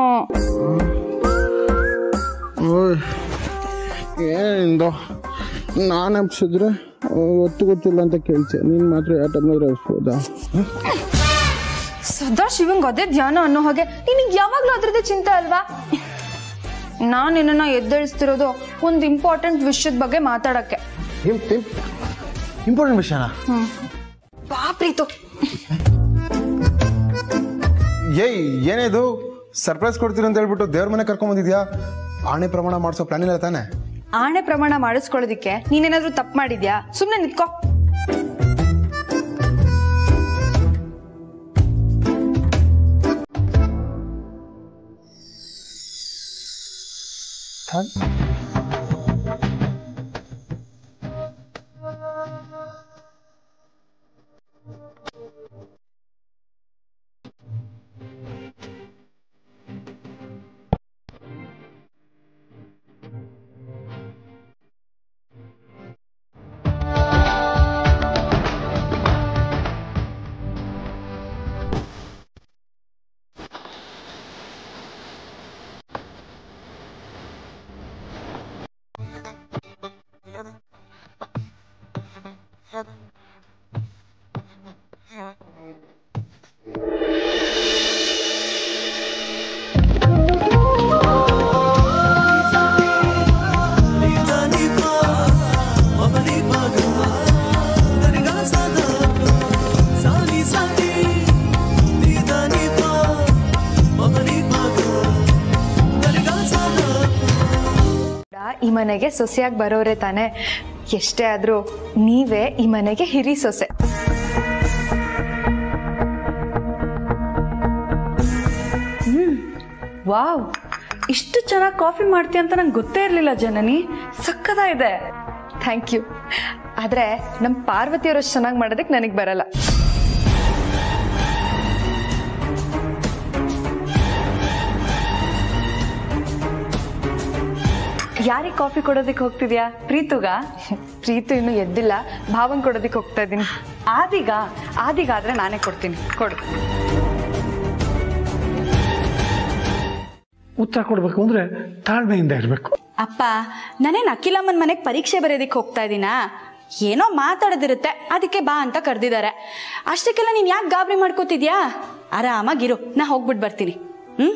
O: ಏನಿಂದು ನಾನು ಹಬ್ಸಿದ್ರೆ ಗೊತ್ತು ಗೊತ್ತಿಲ್ಲ ಅಂತ ಕೇಳ್ತೆ ನೀನು ಮಾತ್ರ ಯಾವ ಟೈಮ್ನಾದ್ರೂ ಹಬ್ಸ್ಬೋದಾ
K: ಸದಾ ಶಿವಂಗ್ ಅದೇ ಧ್ಯಾನ ಅನ್ನೋ ಹಾಗೆ ನಿನಗೆ ಯಾವಾಗ್ಲೂ ಅದ್ರದ್ದೇ ಚಿಂತೆ ಅಲ್ವಾ ನಾನು ನಿನ್ನನ್ನ ಎದ್ದೇಳಿಸ್ತಿರೋದು ಒಂದು ಇಂಪಾರ್ಟೆಂಟ್ ವಿಷಯದ ಬಗ್ಗೆ ಮಾತಾಡಕ್ಕೆ
O: ಇಂಪಾರ್ಟೆಂಟ್ ವಿಷಯನಾ
K: ಹ್ಮ್ ಬಾ ಪ್ರೀತು
J: ಏಯ್ ಏನಿದು ಸರ್ಪ್ರೈಸ್ ಕೊಡ್ತೀರಿ ಅಂತ ಹೇಳ್ಬಿಟ್ಟು ದೇವ್ರ ಮನೆ ಕರ್ಕೊಂಡ್ ಬಂದಿದ್ಯಾ ಆಣೆ ಪ್ರಮಾಣ ಮಾಡಿಸೋ ಪ್ಲಾನ್ ಇಲ್ಲ ತಾನೆ
K: ಆಣೆ ಪ್ರಮಾಣ ಮಾಡಿಸ್ಕೊಳ್ಳೋದಿಕ್ಕೆ ನೀನೇನಾದ್ರೂ ತಪ್ಪು ಮಾಡಿದ್ಯಾ ಸುಮ್ಮನೆ ನಿತ್ಕೋ ಈ ಮನೆಗೆ ಸೊಸೆಯಾಗಿ ಬರೋರೆ ತಾನೆ ಎಷ್ಟೇ ಆದ್ರೂ ನೀವೇ ಈ ಮನೆಗೆ ಹಿರಿ ಸೊಸೆ
D: ಹ್ಮ್ ವಾವ್ ಇಷ್ಟು ಚೆನ್ನಾಗಿ ಕಾಫಿ ಮಾಡ್ತೀಯ ಅಂತ ನಂಗೆ ಗೊತ್ತೇ ಇರಲಿಲ್ಲ ಜನನಿ ಸಕ್ಕದ ಇದೆ
K: ಥ್ಯಾಂಕ್ ಯು ಆದ್ರೆ ನಮ್ಮ ಪಾರ್ವತಿಯವರಷ್ಟು ಚೆನ್ನಾಗಿ ಮಾಡೋದಕ್ಕೆ ನನಗೆ ಬರಲ್ಲ
D: ಯಾರಿಗೆ ಕಾಫಿ ಕೊಡೋದಕ್ಕೆ ಹೋಗ್ತಿದ್ಯಾ ಪ್ರೀತುಗ
K: ಪ್ರೀತು ಇನ್ನು ಎದ್ದಿಲ್ಲ ಭಾವನ್ ಕೊಡೋದಕ್ಕೆ ಹೋಗ್ತಾ ಇದ್ದೀನಿ
D: ಆದಿಗ ಆದಿಗ ಆದ್ರೆ ನಾನೇ ಕೊಡ್ತೀನಿ ಕೊಡು
M: ಉತ್ತರ ಕೊಡಬೇಕು ಅಂದ್ರೆ ತಾಳ್ಮೆಯಿಂದ ಇರಬೇಕು
E: ಅಪ್ಪ ನಾನೇನು ಅಖಿಲಮ್ಮನ ಮನೆಗೆ ಪರೀಕ್ಷೆ ಬರೆಯೋದಕ್ಕೆ ಹೋಗ್ತಾ ಇದ್ದೀನಾ ಏನೋ ಮಾತಾಡೋದಿರುತ್ತೆ ಅದಕ್ಕೆ ಬಾ ಅಂತ ಕರೆದಿದ್ದಾರೆ ಅಷ್ಟಕ್ಕೆಲ್ಲ ನೀನು ಯಾಕೆ ಗಾಬರಿ ಮಾಡ್ಕೋತಿದ್ಯಾ ಆರಾಮಾಗಿರು ನಾ ಹೋಗ್ಬಿಟ್ಟು ಬರ್ತೀನಿ ಹ್ಮ್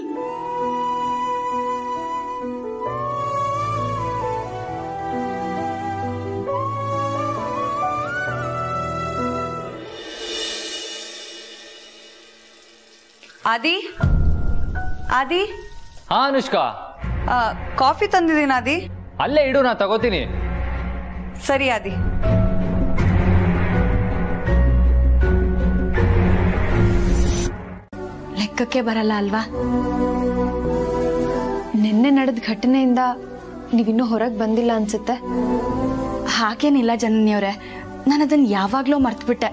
D: ಆದಿ ಆದಿ
G: ಹಾ ಅನುಷ್ಕಾ
D: ಆ, ಕಾಫಿ ತಂದಿದ್ದೀನಿ ಆದಿ
G: ಅಲ್ಲೇ ಇಡು ನಾ ತಗೋತೀನಿ
D: ಸರಿ ಆದಿ
E: ಲೆಕ್ಕಕ್ಕೆ ಬರಲ್ಲ ಅಲ್ವಾ
K: ನಿನ್ನೆ ನಡೆದ ಘಟನೆಯಿಂದ ನೀವಿನ್ನೂ ಹೊರಗೆ ಬಂದಿಲ್ಲ ಅನ್ಸುತ್ತೆ
E: ಹಾಗೇನಿಲ್ಲ ಜನನಿಯವ್ರೆ ನಾನು ಅದನ್ನ ಯಾವಾಗ್ಲೂ ಮರ್ತ್ಬಿಟ್ಟೆ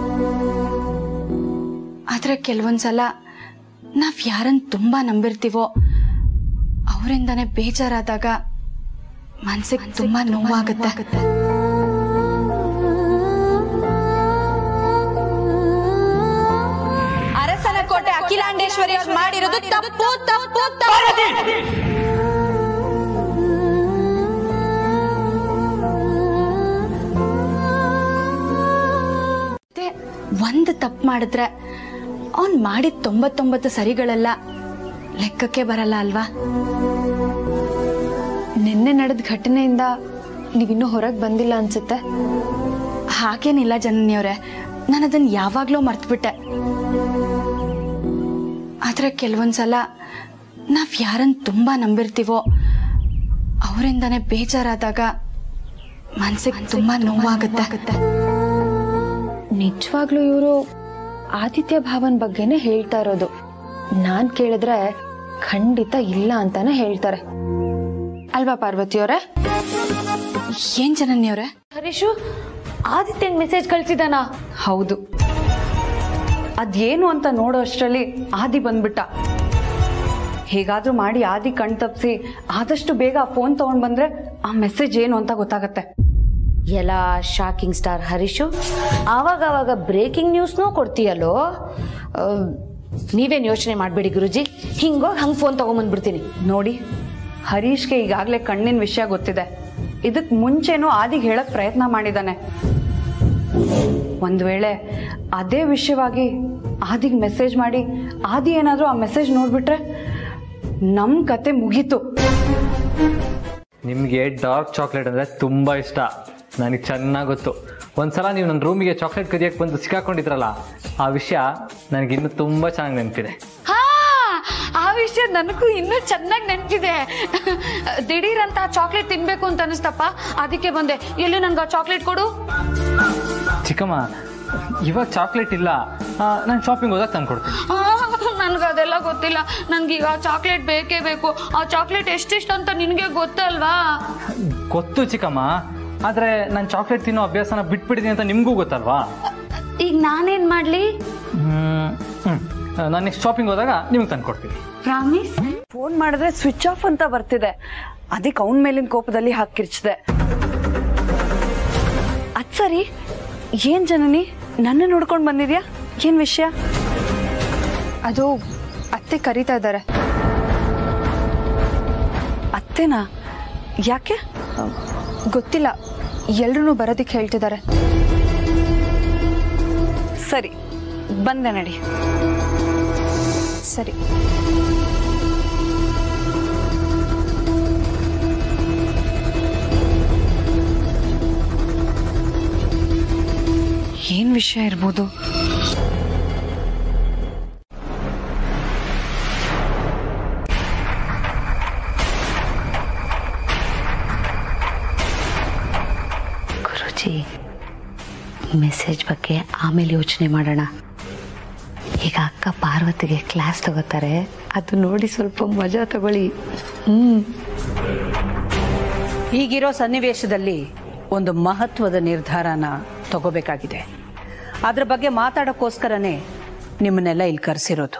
E: ಆದ್ರೆ ಕೆಲವೊಂದ್ಸಲ ನಾವ್ ಯಾರನ್ನ ತುಂಬಾ ನಂಬಿರ್ತೀವೋ ಅವರಿಂದಾನೇ ಬೇಜಾರಾದಾಗ ಮನ್ಸಿಗೆ ತುಂಬಾ ನೋವಾಗುತ್ತೆ ಅರಸನ ಕೋಟೆ ಅಖಿಲಾಂಡೇಶ್ವರಿ ಅವ್ರು ಮಾಡಿರೋದು ತಪ್ಪು ತಪ್ಪು ತಪ್ಪು ಮತ್ತೆ ಒಂದು ತಪ್ಪು ಮಾಡಿದ್ರೆ ಅವನ್ ಮಾಡಿದ ತೊಂಬತ್ತೊಂಬತ್ತು ಸರಿಗಳೆಲ್ಲ ಲೆಕ್ಕಕ್ಕೆ ಬರಲ್ಲ ಅಲ್ವಾ
N: ನಿನ್ನೆ ನಡೆದ ಘಟನೆಯಿಂದ ನೀವಿನ್ನೂ ಹೊರಗೆ ಬಂದಿಲ್ಲ ಅನ್ಸುತ್ತೆ
E: ಹಾಗೇನಿಲ್ಲ ಜನನಿಯವ್ರೆ ನಾನು ಅದನ್ನ ಯಾವಾಗ್ಲೂ ಮರ್ತ್ಬಿಟ್ಟೆ ಆದ್ರೆ ಕೆಲವೊಂದ್ಸಲ ನಾವ್ ಯಾರನ್ನ ತುಂಬಾ ನಂಬಿರ್ತೀವೋ ಅವರಿಂದಾನೇ ಬೇಜಾರಾದಾಗ ಮನ್ಸಿಗೆ ತುಂಬಾ ನೋವಾಗುತ್ತೆ
N: ನಿಜವಾಗ್ಲೂ ಇವರು ಆದಿತ್ಯ ಭಾವನ್ ಬಗ್ಗೆನೇ ಹೇಳ್ತಾ ಇರೋದು ನಾನ್ ಕೇಳಿದ್ರೆ ಖಂಡಿತ ಇಲ್ಲ ಅಂತಾನೆ ಹೇಳ್ತಾರೆ ಅಲ್ವಾ ಪಾರ್ವತಿಯವರೇ
E: ಏನ್ ಜನನಿಯವ್ರೆ
C: ಹರೀಶು ಆದಿತ್ಯಂಗ್ ಮೆಸೇಜ್ ಕಳ್ಸಿದಾನ
D: ಹೌದು ಅದೇನು ಅಂತ ನೋಡೋ ಅಷ್ಟರಲ್ಲಿ ಆದಿ ಬಂದ್ಬಿಟ್ಟ ಹೇಗಾದ್ರೂ ಮಾಡಿ ಆದಿ ಕಣ್ ತಪ್ಸಿ ಆದಷ್ಟು ಬೇಗ ಆ ಫೋನ್ ತಗೊಂಡ್ ಬಂದ್ರೆ ಆ ಮೆಸೇಜ್ ಏನು ಅಂತ ಗೊತ್ತಾಗತ್ತೆ
C: ಎಲ್ಲ ಶಾಕಿಂಗ್ ಸ್ಟಾರ್ ಹರೀಶು ಆವಾಗ ಆವಾಗ ಬ್ರೇಕಿಂಗ್ ನ್ಯೂಸ್ನೂ ಕೊಡ್ತೀಯಲ್ಲೋ ಆ, ನೀವೇನ್ ಯೋಚನೆ ಮಾಡಬೇಡಿ ಗುರುಜಿ ಹಿಂಗೋಗಿ ಹಂಗೆ ಫೋನ್ ತಗೊಂಬಂದ್ಬಿಡ್ತೀನಿ
D: ನೋಡಿ ಹರೀಶ್ಗೆ ಈಗಾಗಲೇ ಕಣ್ಣಿನ ವಿಷಯ ಗೊತ್ತಿದೆ ಇದಕ್ ಮುಂಚೆನೂ ಆದಿಗೆ ಹೇಳಕ್ ಪ್ರಯತ್ನ ಮಾಡಿದಾನೆ ಒಂದ್ ವೇಳೆ ಅದೇ ವಿಷಯವಾಗಿ ಆದಿಗೆ ಮೆಸೇಜ್ ಮಾಡಿ ಆದಿ ಏನಾದ್ರೂ ಆ ಮೆಸೇಜ್ ನೋಡ್ಬಿಟ್ರೆ ನಮ್ ಕತೆ ಮುಗೀತು
G: ನಿಮಗೆ ಡಾರ್ಕ್ ಚಾಕ್ಲೇಟ್ ಅಂದರೆ ತುಂಬ ಇಷ್ಟ ನನಗೆ ಚೆನ್ನಾಗಿ ಗೊತ್ತು ಒಂದ್ಸಲ ನೀವು ನನ್ನ ರೂಮಿಗೆ ಚಾಕ್ಲೇಟ್ ಕದಿಯಕ್ಕೆ ಬಂದು ಸಿಕ್ಕಾಕೊಂಡಿದ್ರಲ್ಲ ಆ ವಿಷಯ ನನಗಿನ್ನೂ ತುಂಬ ಚೆನ್ನಾಗಿ ನೆನಪಿದೆ
C: ಹಾ ಆ ವಿಷಯ ನನಗೂ ಇನ್ನೂ ಚೆನ್ನಾಗಿ ನೆನಪಿದೆ ದಿಢೀರ್ ಅಂತ ಚಾಕ್ಲೇಟ್ ತಿನ್ಬೇಕು ಅಂತ ಅನಿಸ್ತಪ್ಪ ಅದಕ್ಕೆ ಬಂದೆ ಎಲ್ಲಿ ನನ್ಗೆ ಆ ಚಾಕ್ಲೇಟ್ ಕೊಡು
G: ಚಿಕ್ಕಮ್ಮ ಇವಾಗ ಚಾಕ್ಲೇಟ್ ಇಲ್ಲ ನಾನು ಶಾಪಿಂಗ್ ಹೋದಾಗ ತಂದು ಕೊಡ್ತೀನಿ
C: ನನ್ಗೆ ಅದೆಲ್ಲ ಗೊತ್ತಿಲ್ಲ ನನ್ಗೆ ಈಗ ಚಾಕ್ಲೇಟ್ ಬೇಕೇ ಬೇಕು ಆ ಚಾಕ್ಲೇಟ್ ಎಷ್ಟಿಷ್ಟ ಅಂತ ನಿನಗೆ ಗೊತ್ತಲ್ವಾ
G: ಗೊತ್ತು ಚಿಕ್ಕಮ್ಮ ಆದರೆ ನಾನು ಚಾಕ್ಲೇಟ್ ತಿನ್ನೋ ಅಭ್ಯಾಸನ ಬಿಟ್ಬಿಟ್ಟಿದ್ದೀನಿ ಅಂತ ನಿಮಗೂ ಗೊತ್ತಲ್ವಾ
C: ಈಗ ನಾನೇನ್ ಮಾಡ್ಲಿ
G: ಹ್ಞೂ ನಾನು ನೆಕ್ಸ್ಟ್ ಶಾಪಿಂಗ್ ಹೋದಾಗ ನಿಮ್ಗೆ ತಂದು ಕೊಡ್ತೀನಿ
C: ಪ್ರಾಮಿಸ್
D: ಫೋನ್ ಮಾಡಿದ್ರೆ ಸ್ವಿಚ್ ಆಫ್ ಅಂತ ಬರ್ತಿದೆ ಅದಕ್ಕೆ ಅವನ ಮೇಲಿನ ಕೋಪದಲ್ಲಿ ಹಾಕಿರ್ಚಿದೆ ಅದ್ ಸರಿ ಏನ್ ಜನನಿ ನನ್ನ ನೋಡ್ಕೊಂಡು ಬಂದಿದ್ಯಾ ಏನ್ ವಿಷಯ
N: ಅದು ಅತ್ತೆ ಕರೀತಾ ಇದ್ದಾರೆ
D: ಅತ್ತೆನಾ ಯಾಕೆ
N: ಗೊತ್ತಿಲ್ಲ ಎಲ್ರೂ ಬರೋದಿಕ್ಕೆ ಹೇಳ್ತಿದ್ದಾರೆ
D: ಸರಿ ಬಂದೆ ನಡಿ
N: ಸರಿ
D: ಏನ್ ವಿಷಯ ಇರ್ಬೋದು
C: ಗುರುಜಿ ಮೆಸೇಜ್ ಬಗ್ಗೆ ಆಮೇಲೆ ಯೋಚನೆ ಮಾಡೋಣ ಈಗ ಅಕ್ಕ ಪಾರ್ವತಿಗೆ ಕ್ಲಾಸ್ ತಗೋತಾರೆ ಅದು ನೋಡಿ ಸ್ವಲ್ಪ ಮಜಾ ತಗೊಳ್ಳಿ ಹ್ಮ್
A: ಈಗಿರೋ ಸನ್ನಿವೇಶದಲ್ಲಿ ಒಂದು ಮಹತ್ವದ ನಿರ್ಧಾರನ ತಗೋಬೇಕಾಗಿದೆ ಅದ್ರ ಬಗ್ಗೆ ಮಾತಾಡೋಕ್ಕೋಸ್ಕರನೇ ನಿಮ್ಮನ್ನೆಲ್ಲ ಇಲ್ಲಿ ಕರೆಸಿರೋದು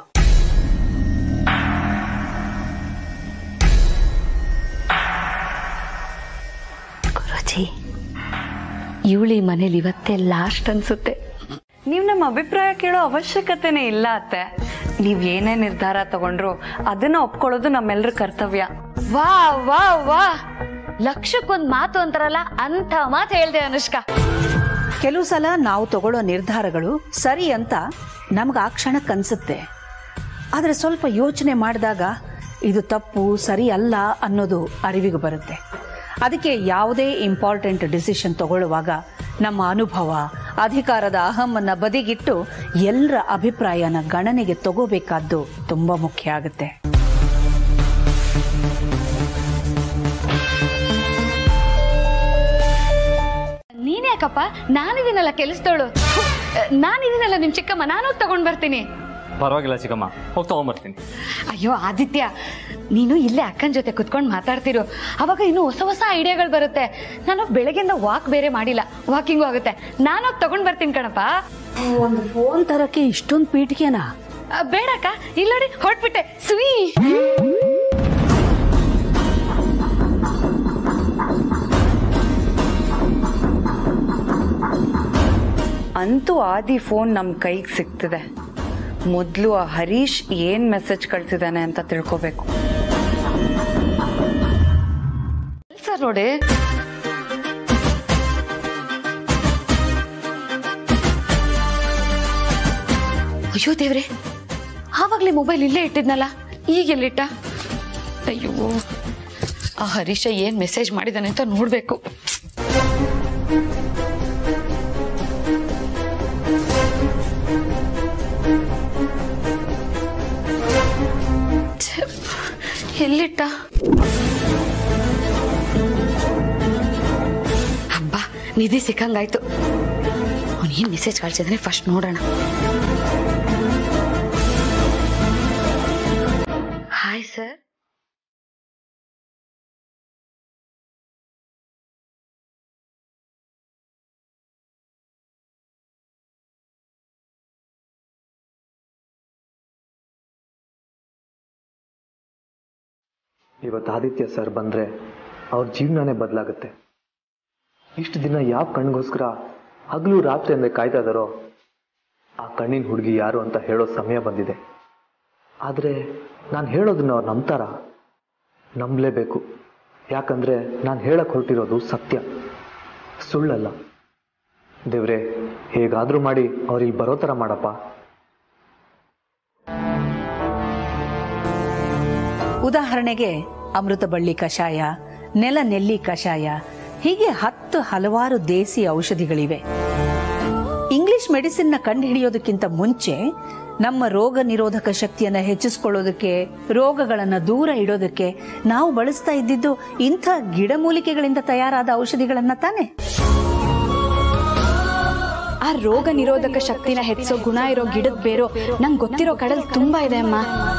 C: ಗುರುಜಿ ಇವಳಿ ಮನೇಲಿ ಇವತ್ತೇ ಲಾಸ್ಟ್ ಅನ್ಸುತ್ತೆ
D: ನೀವ್ ನಮ್ಮ ಅಭಿಪ್ರಾಯ ಕೇಳೋ ಅವಶ್ಯಕತೆನೇ ಇಲ್ಲ ಅತ್ತೆ ನೀವ್ ಏನೇ ನಿರ್ಧಾರ ತಗೊಂಡ್ರು ಅದನ್ನ ಒಪ್ಕೊಳ್ಳೋದು ನಮ್ಮೆಲ್ಲರ ಕರ್ತವ್ಯ
C: ವಾ ವಾ ವಾ ಲಕ್ಷಕ್ಕೊಂದ್ ಮಾತು ಅಂತಾರಲ್ಲ ಅಂತ ಮಾತು ಹೇಳ್ದೆ ಅನುಷ್ಕಾ
A: ಕೆಲವು ಸಲ ನಾವು ತಗೊಳ್ಳೋ ನಿರ್ಧಾರಗಳು ಸರಿ ಅಂತ ನಮ್ಗೆ ಆ ಕ್ಷಣಕ್ಕೆ ಅನ್ಸುತ್ತೆ ಆದರೆ ಸ್ವಲ್ಪ ಯೋಚನೆ ಮಾಡಿದಾಗ ಇದು ತಪ್ಪು ಸರಿ ಅಲ್ಲ ಅನ್ನೋದು ಅರಿವಿಗೆ ಬರುತ್ತೆ ಅದಕ್ಕೆ ಯಾವುದೇ ಇಂಪಾರ್ಟೆಂಟ್ ಡಿಸಿಷನ್ ತಗೊಳ್ಳುವಾಗ ನಮ್ಮ ಅನುಭವ ಅಧಿಕಾರದ ಅಹಮ್ಮನ್ನ ಬದಿಗಿಟ್ಟು ಎಲ್ಲರ ಅಭಿಪ್ರಾಯನ ಗಣನೆಗೆ ತಗೋಬೇಕಾದ್ದು ತುಂಬಾ ಮುಖ್ಯ ಆಗುತ್ತೆ
C: ನೀನ್ಯಾಕಪ್ಪ ನಾನಿದ್ದೀನಲ್ಲ ಕೆಲಸದವಳು ನಾನಿದ್ದೀನಲ್ಲ ನಿಮ್ ಚಿಕ್ಕಮ್ಮ ನಾನು ಹೋಗಿ ತಗೊಂಡ್ ಬರ್ತೀನಿ
G: ಪರವಾಗಿಲ್ಲ ಚಿಕ್ಕಮ್ಮ ಹೋಗಿ ತೊಗೊಂಬರ್ತೀನಿ
C: ಅಯ್ಯೋ ಆದಿತ್ಯ ನೀನು ಇಲ್ಲೇ ಅಕ್ಕನ ಜೊತೆ ಕುತ್ಕೊಂಡು ಮಾತಾಡ್ತಿರು ಅವಾಗ ಇನ್ನು ಹೊಸ ಹೊಸ ಐಡಿಯಾಗಳು ಬರುತ್ತೆ ನಾನು ಬೆಳಗ್ಗೆಯಿಂದ ವಾಕ್ ಬೇರೆ ಮಾಡಿಲ್ಲ ವಾಕಿಂಗು ಆಗುತ್ತೆ ನಾನು ಹೋಗಿ ತಗೊಂಡ್ ಬರ್ತೀನಿ ಕಣಪ್ಪ
A: ಒಂದು ಫೋನ್ ತರಕ್ಕೆ ಇಷ್ಟೊಂದು ಪೀಠಿಗೆನಾ
C: ಆ, ಬೇಡಕ್ಕ ಇಲ್ಲಿ ನೋಡಿ ಹೊಟ್ಬಿಟ್ಟೆ ಸ್ವೀ
D: ಅಂತೂ ಆದಿ ಫೋನ್ ನಮ್ ಕೈಗೆ ಸಿಗ್ತಿದೆ ಮೊದಲು ಆ ಹರೀಶ್ ಏನ್ ಮೆಸೇಜ್ ಕಳ್ಸಿದಾನೆ ಅಂತ ತಿಳ್ಕೊಬೇಕು
C: ಸರ್ ನೋಡಿ ಅಯ್ಯೋ ದೇವ್ರೆ ಆವಾಗ್ಲೇ ಮೊಬೈಲ್ ಇಲ್ಲೇ ಇಟ್ಟಿದ್ನಲ್ಲ ಈಗ ಎಲ್ಲಿಟ್ಟ ಅಯ್ಯೋ ಆ ಹರೀಶ ಏನ್ ಮೆಸೇಜ್ ಮಾಡಿದಾನೆ ಅಂತ ನೋಡ್ಬೇಕು ಛೆ, ಎಲ್ಲಿಟ್ಟ ಹಬ್ಬ ನಿಧಿ ಸಿಕ್ಕಂಗಾಯ್ತು ಅವ್ನು ಏನ್ ಮೆಸೇಜ್ ಕಳ್ಸಿದಾನೆ ಫಸ್ಟ್ ನೋಡೋಣ ಹಾಯ್ ಸರ್
H: ಇವತ್ತು ಆದಿತ್ಯ ಸರ್ ಬಂದರೆ ಅವ್ರ ಜೀವನನೇ ಬದಲಾಗುತ್ತೆ ಇಷ್ಟು ದಿನ ಯಾವ ಕಣ್ಣಿಗೋಸ್ಕರ ಹಗಲು ರಾತ್ರಿ ಅಂದರೆ ಕಾಯ್ತಾ ಇದ್ದಾರೋ ಆ ಕಣ್ಣಿನ ಹುಡುಗಿ ಯಾರು ಅಂತ ಹೇಳೋ ಸಮಯ ಬಂದಿದೆ ಆದರೆ ನಾನು ಹೇಳೋದನ್ನ ಅವ್ರು ನಂಬ್ತಾರ ನಂಬಲೇಬೇಕು ಯಾಕಂದರೆ ನಾನು ಹೇಳಕ್ಕೆ ಹೊರಟಿರೋದು ಸತ್ಯ ಸುಳ್ಳಲ್ಲ ದೇವ್ರೆ ಹೇಗಾದರೂ ಮಾಡಿ ಅವ್ರು ಇಲ್ಲಿ ಬರೋ ಥರ ಮಾಡಪ್ಪ
A: ಉದಾಹರಣೆಗೆ ಅಮೃತ ಬಳ್ಳಿ ಕಷಾಯ ನೆಲ ನೆಲ್ಲಿ ಕಷಾಯ ಹೀಗೆ ಹತ್ತು ಹಲವಾರು ದೇಸಿ ಔಷಧಿಗಳಿವೆ ಇಂಗ್ಲಿಷ್ ಮೆಡಿಸಿನ್ನ ಕಂಡುಹಿಡಿಯೋದಕ್ಕಿಂತ ಮುಂಚೆ ನಮ್ಮ ರೋಗ ನಿರೋಧಕ ಶಕ್ತಿಯನ್ನ ಹೆಚ್ಚಿಸ್ಕೊಳ್ಳೋದಕ್ಕೆ ರೋಗಗಳನ್ನ ದೂರ ಇಡೋದಕ್ಕೆ ನಾವು ಬಳಸ್ತಾ ಇದ್ದಿದ್ದು ಇಂಥ ಗಿಡಮೂಲಿಕೆಗಳಿಂದ ತಯಾರಾದ ಔಷಧಿಗಳನ್ನ ತಾನೆ
E: ಆ ರೋಗ ನಿರೋಧಕ ಶಕ್ತಿನ ಹೆಚ್ಚಿಸೋ ಗುಣ ಇರೋ ಗಿಡದ ಬೇರು ನಂಗೆ ಗೊತ್ತಿರೋ ಕಡಲ್ ತುಂಬಾ ಇದೆ ಅಮ್ಮ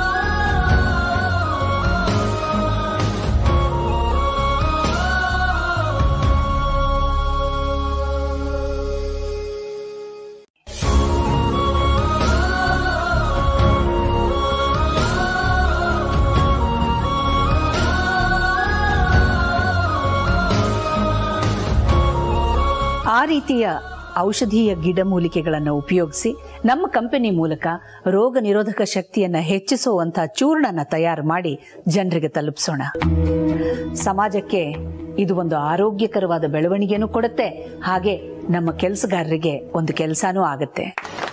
A: ಆ ರೀತಿಯ ಔಷಧೀಯ ಗಿಡಮೂಲಿಕೆಗಳನ್ನು ಉಪಯೋಗಿಸಿ ನಮ್ಮ ಕಂಪನಿ ಮೂಲಕ ರೋಗ ನಿರೋಧಕ ಶಕ್ತಿಯನ್ನ ಹೆಚ್ಚಿಸುವಂತಹ ಚೂರ್ಣನ ತಯಾರು ಮಾಡಿ ಜನರಿಗೆ ತಲುಪಿಸೋಣ ಸಮಾಜಕ್ಕೆ ಇದು ಒಂದು ಆರೋಗ್ಯಕರವಾದ ಬೆಳವಣಿಗೆನೂ ಕೊಡುತ್ತೆ ಹಾಗೆ ನಮ್ಮ ಕೆಲಸಗಾರರಿಗೆ ಒಂದು ಕೆಲಸನೂ ಆಗುತ್ತೆ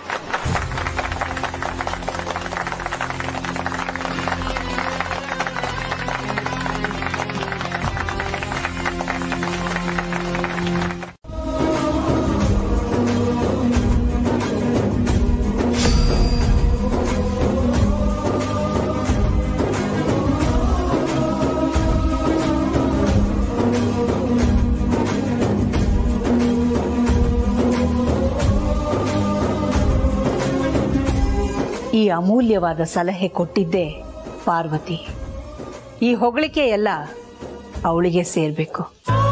A: ಈ ಅಮೂಲ್ಯವಾದ ಸಲಹೆ ಕೊಟ್ಟಿದ್ದೆ ಪಾರ್ವತಿ ಈ ಹೊಗಳಿಕೆ ಎಲ್ಲ ಅವಳಿಗೆ ಸೇರ್ಬೇಕು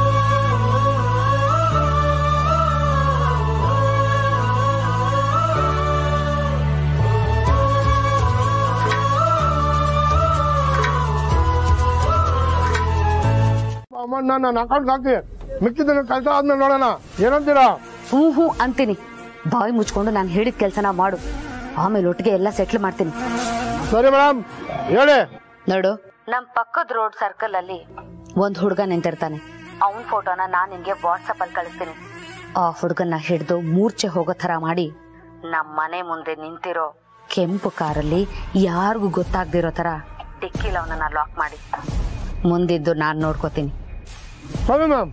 O: ಅಮ್ಮ ನಾನು ಅಕೌಂಟ್ ಹಾಕಿ ಮಿಕ್ಕಿದ್ದನ್ನು ಕೆಲಸ ಆದ್ಮೇಲೆ ನೋಡೋಣ ಏನಂತೀರಾ
C: ಹ್ಞೂ ಹ್ಞೂ ಅಂತೀನಿ ಬಾಯಿ ಮುಚ್ಕೊಂಡು ನಾನು ಹೇಳಿದ ಕೆಲಸನ ಮಾಡು ಆಮೇಲೆ ಒಟ್ಟಿಗೆ ಎಲ್ಲ ಸೆಟ್ಲ್ ಮಾಡ್ತೀನಿ
O: ಸರಿ ಮೇಡಮ್ ಹೇಳಿ
C: ನೋಡು ನಮ್ ಪಕ್ಕದ ರೋಡ್ ಸರ್ಕಲ್ ಅಲ್ಲಿ ಒಂದ್ ಹುಡುಗ ನಿಂತಿರ್ತಾನೆ ಅವನ್ ಫೋಟೋನ ನಾನ್ ನಿನ್ಗೆ ವಾಟ್ಸಪ್ ಅಲ್ಲಿ ಕಳಿಸ್ತೀನಿ ಆ ಹುಡುಗನ್ನ ಹಿಡಿದು ಮೂರ್ಛೆ ಹೋಗೋ ತರ ಮಾಡಿ ನಮ್ ಮನೆ ಮುಂದೆ ನಿಂತಿರೋ ಕೆಂಪು ಕಾರಲ್ಲಿ ಯಾರಿಗೂ ಗೊತ್ತಾಗ್ದಿರೋ ತರ ಡಿಕ್ಕಿಲ್ ಅವನನ್ನ ಲಾಕ್ ಮಾಡಿ ಮುಂದಿದ್ದು ನಾನ್ ನೋಡ್ಕೋತೀನಿ
O: ಸರಿ ಮ್ಯಾಮ್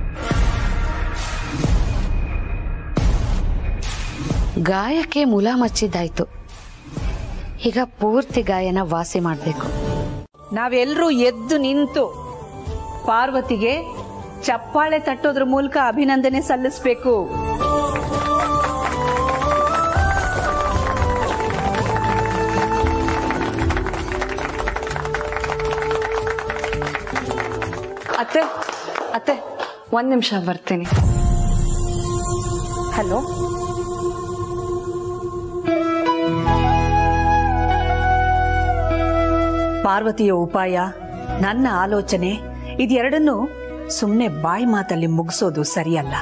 C: ಗಾಯಕ್ಕೆ ಮುಲ ಮಚ್ಚಿದ್ದಾಯ್ತು ಈಗ ಪೂರ್ತಿ ಗಾಯನ ವಾಸಿ ಮಾಡ್ಬೇಕು
A: ನಾವೆಲ್ಲರೂ ಎದ್ದು ನಿಂತು ಪಾರ್ವತಿಗೆ ಚಪ್ಪಾಳೆ ತಟ್ಟೋದ್ರ ಮೂಲಕ ಅಭಿನಂದನೆ ಸಲ್ಲಿಸಬೇಕು
D: ಅತ್ತೆ ಅತ್ತೆ ಒಂದ್ ನಿಮಿಷ ಬರ್ತೀನಿ
A: ಹಲೋ ಪಾರ್ವತಿಯ ಉಪಾಯ ನನ್ನ ಆಲೋಚನೆ ಇದೆರಡನ್ನು ಸುಮ್ಮನೆ ಬಾಯಿ ಮಾತಲ್ಲಿ ಮುಗಿಸೋದು ಸರಿಯಲ್ಲ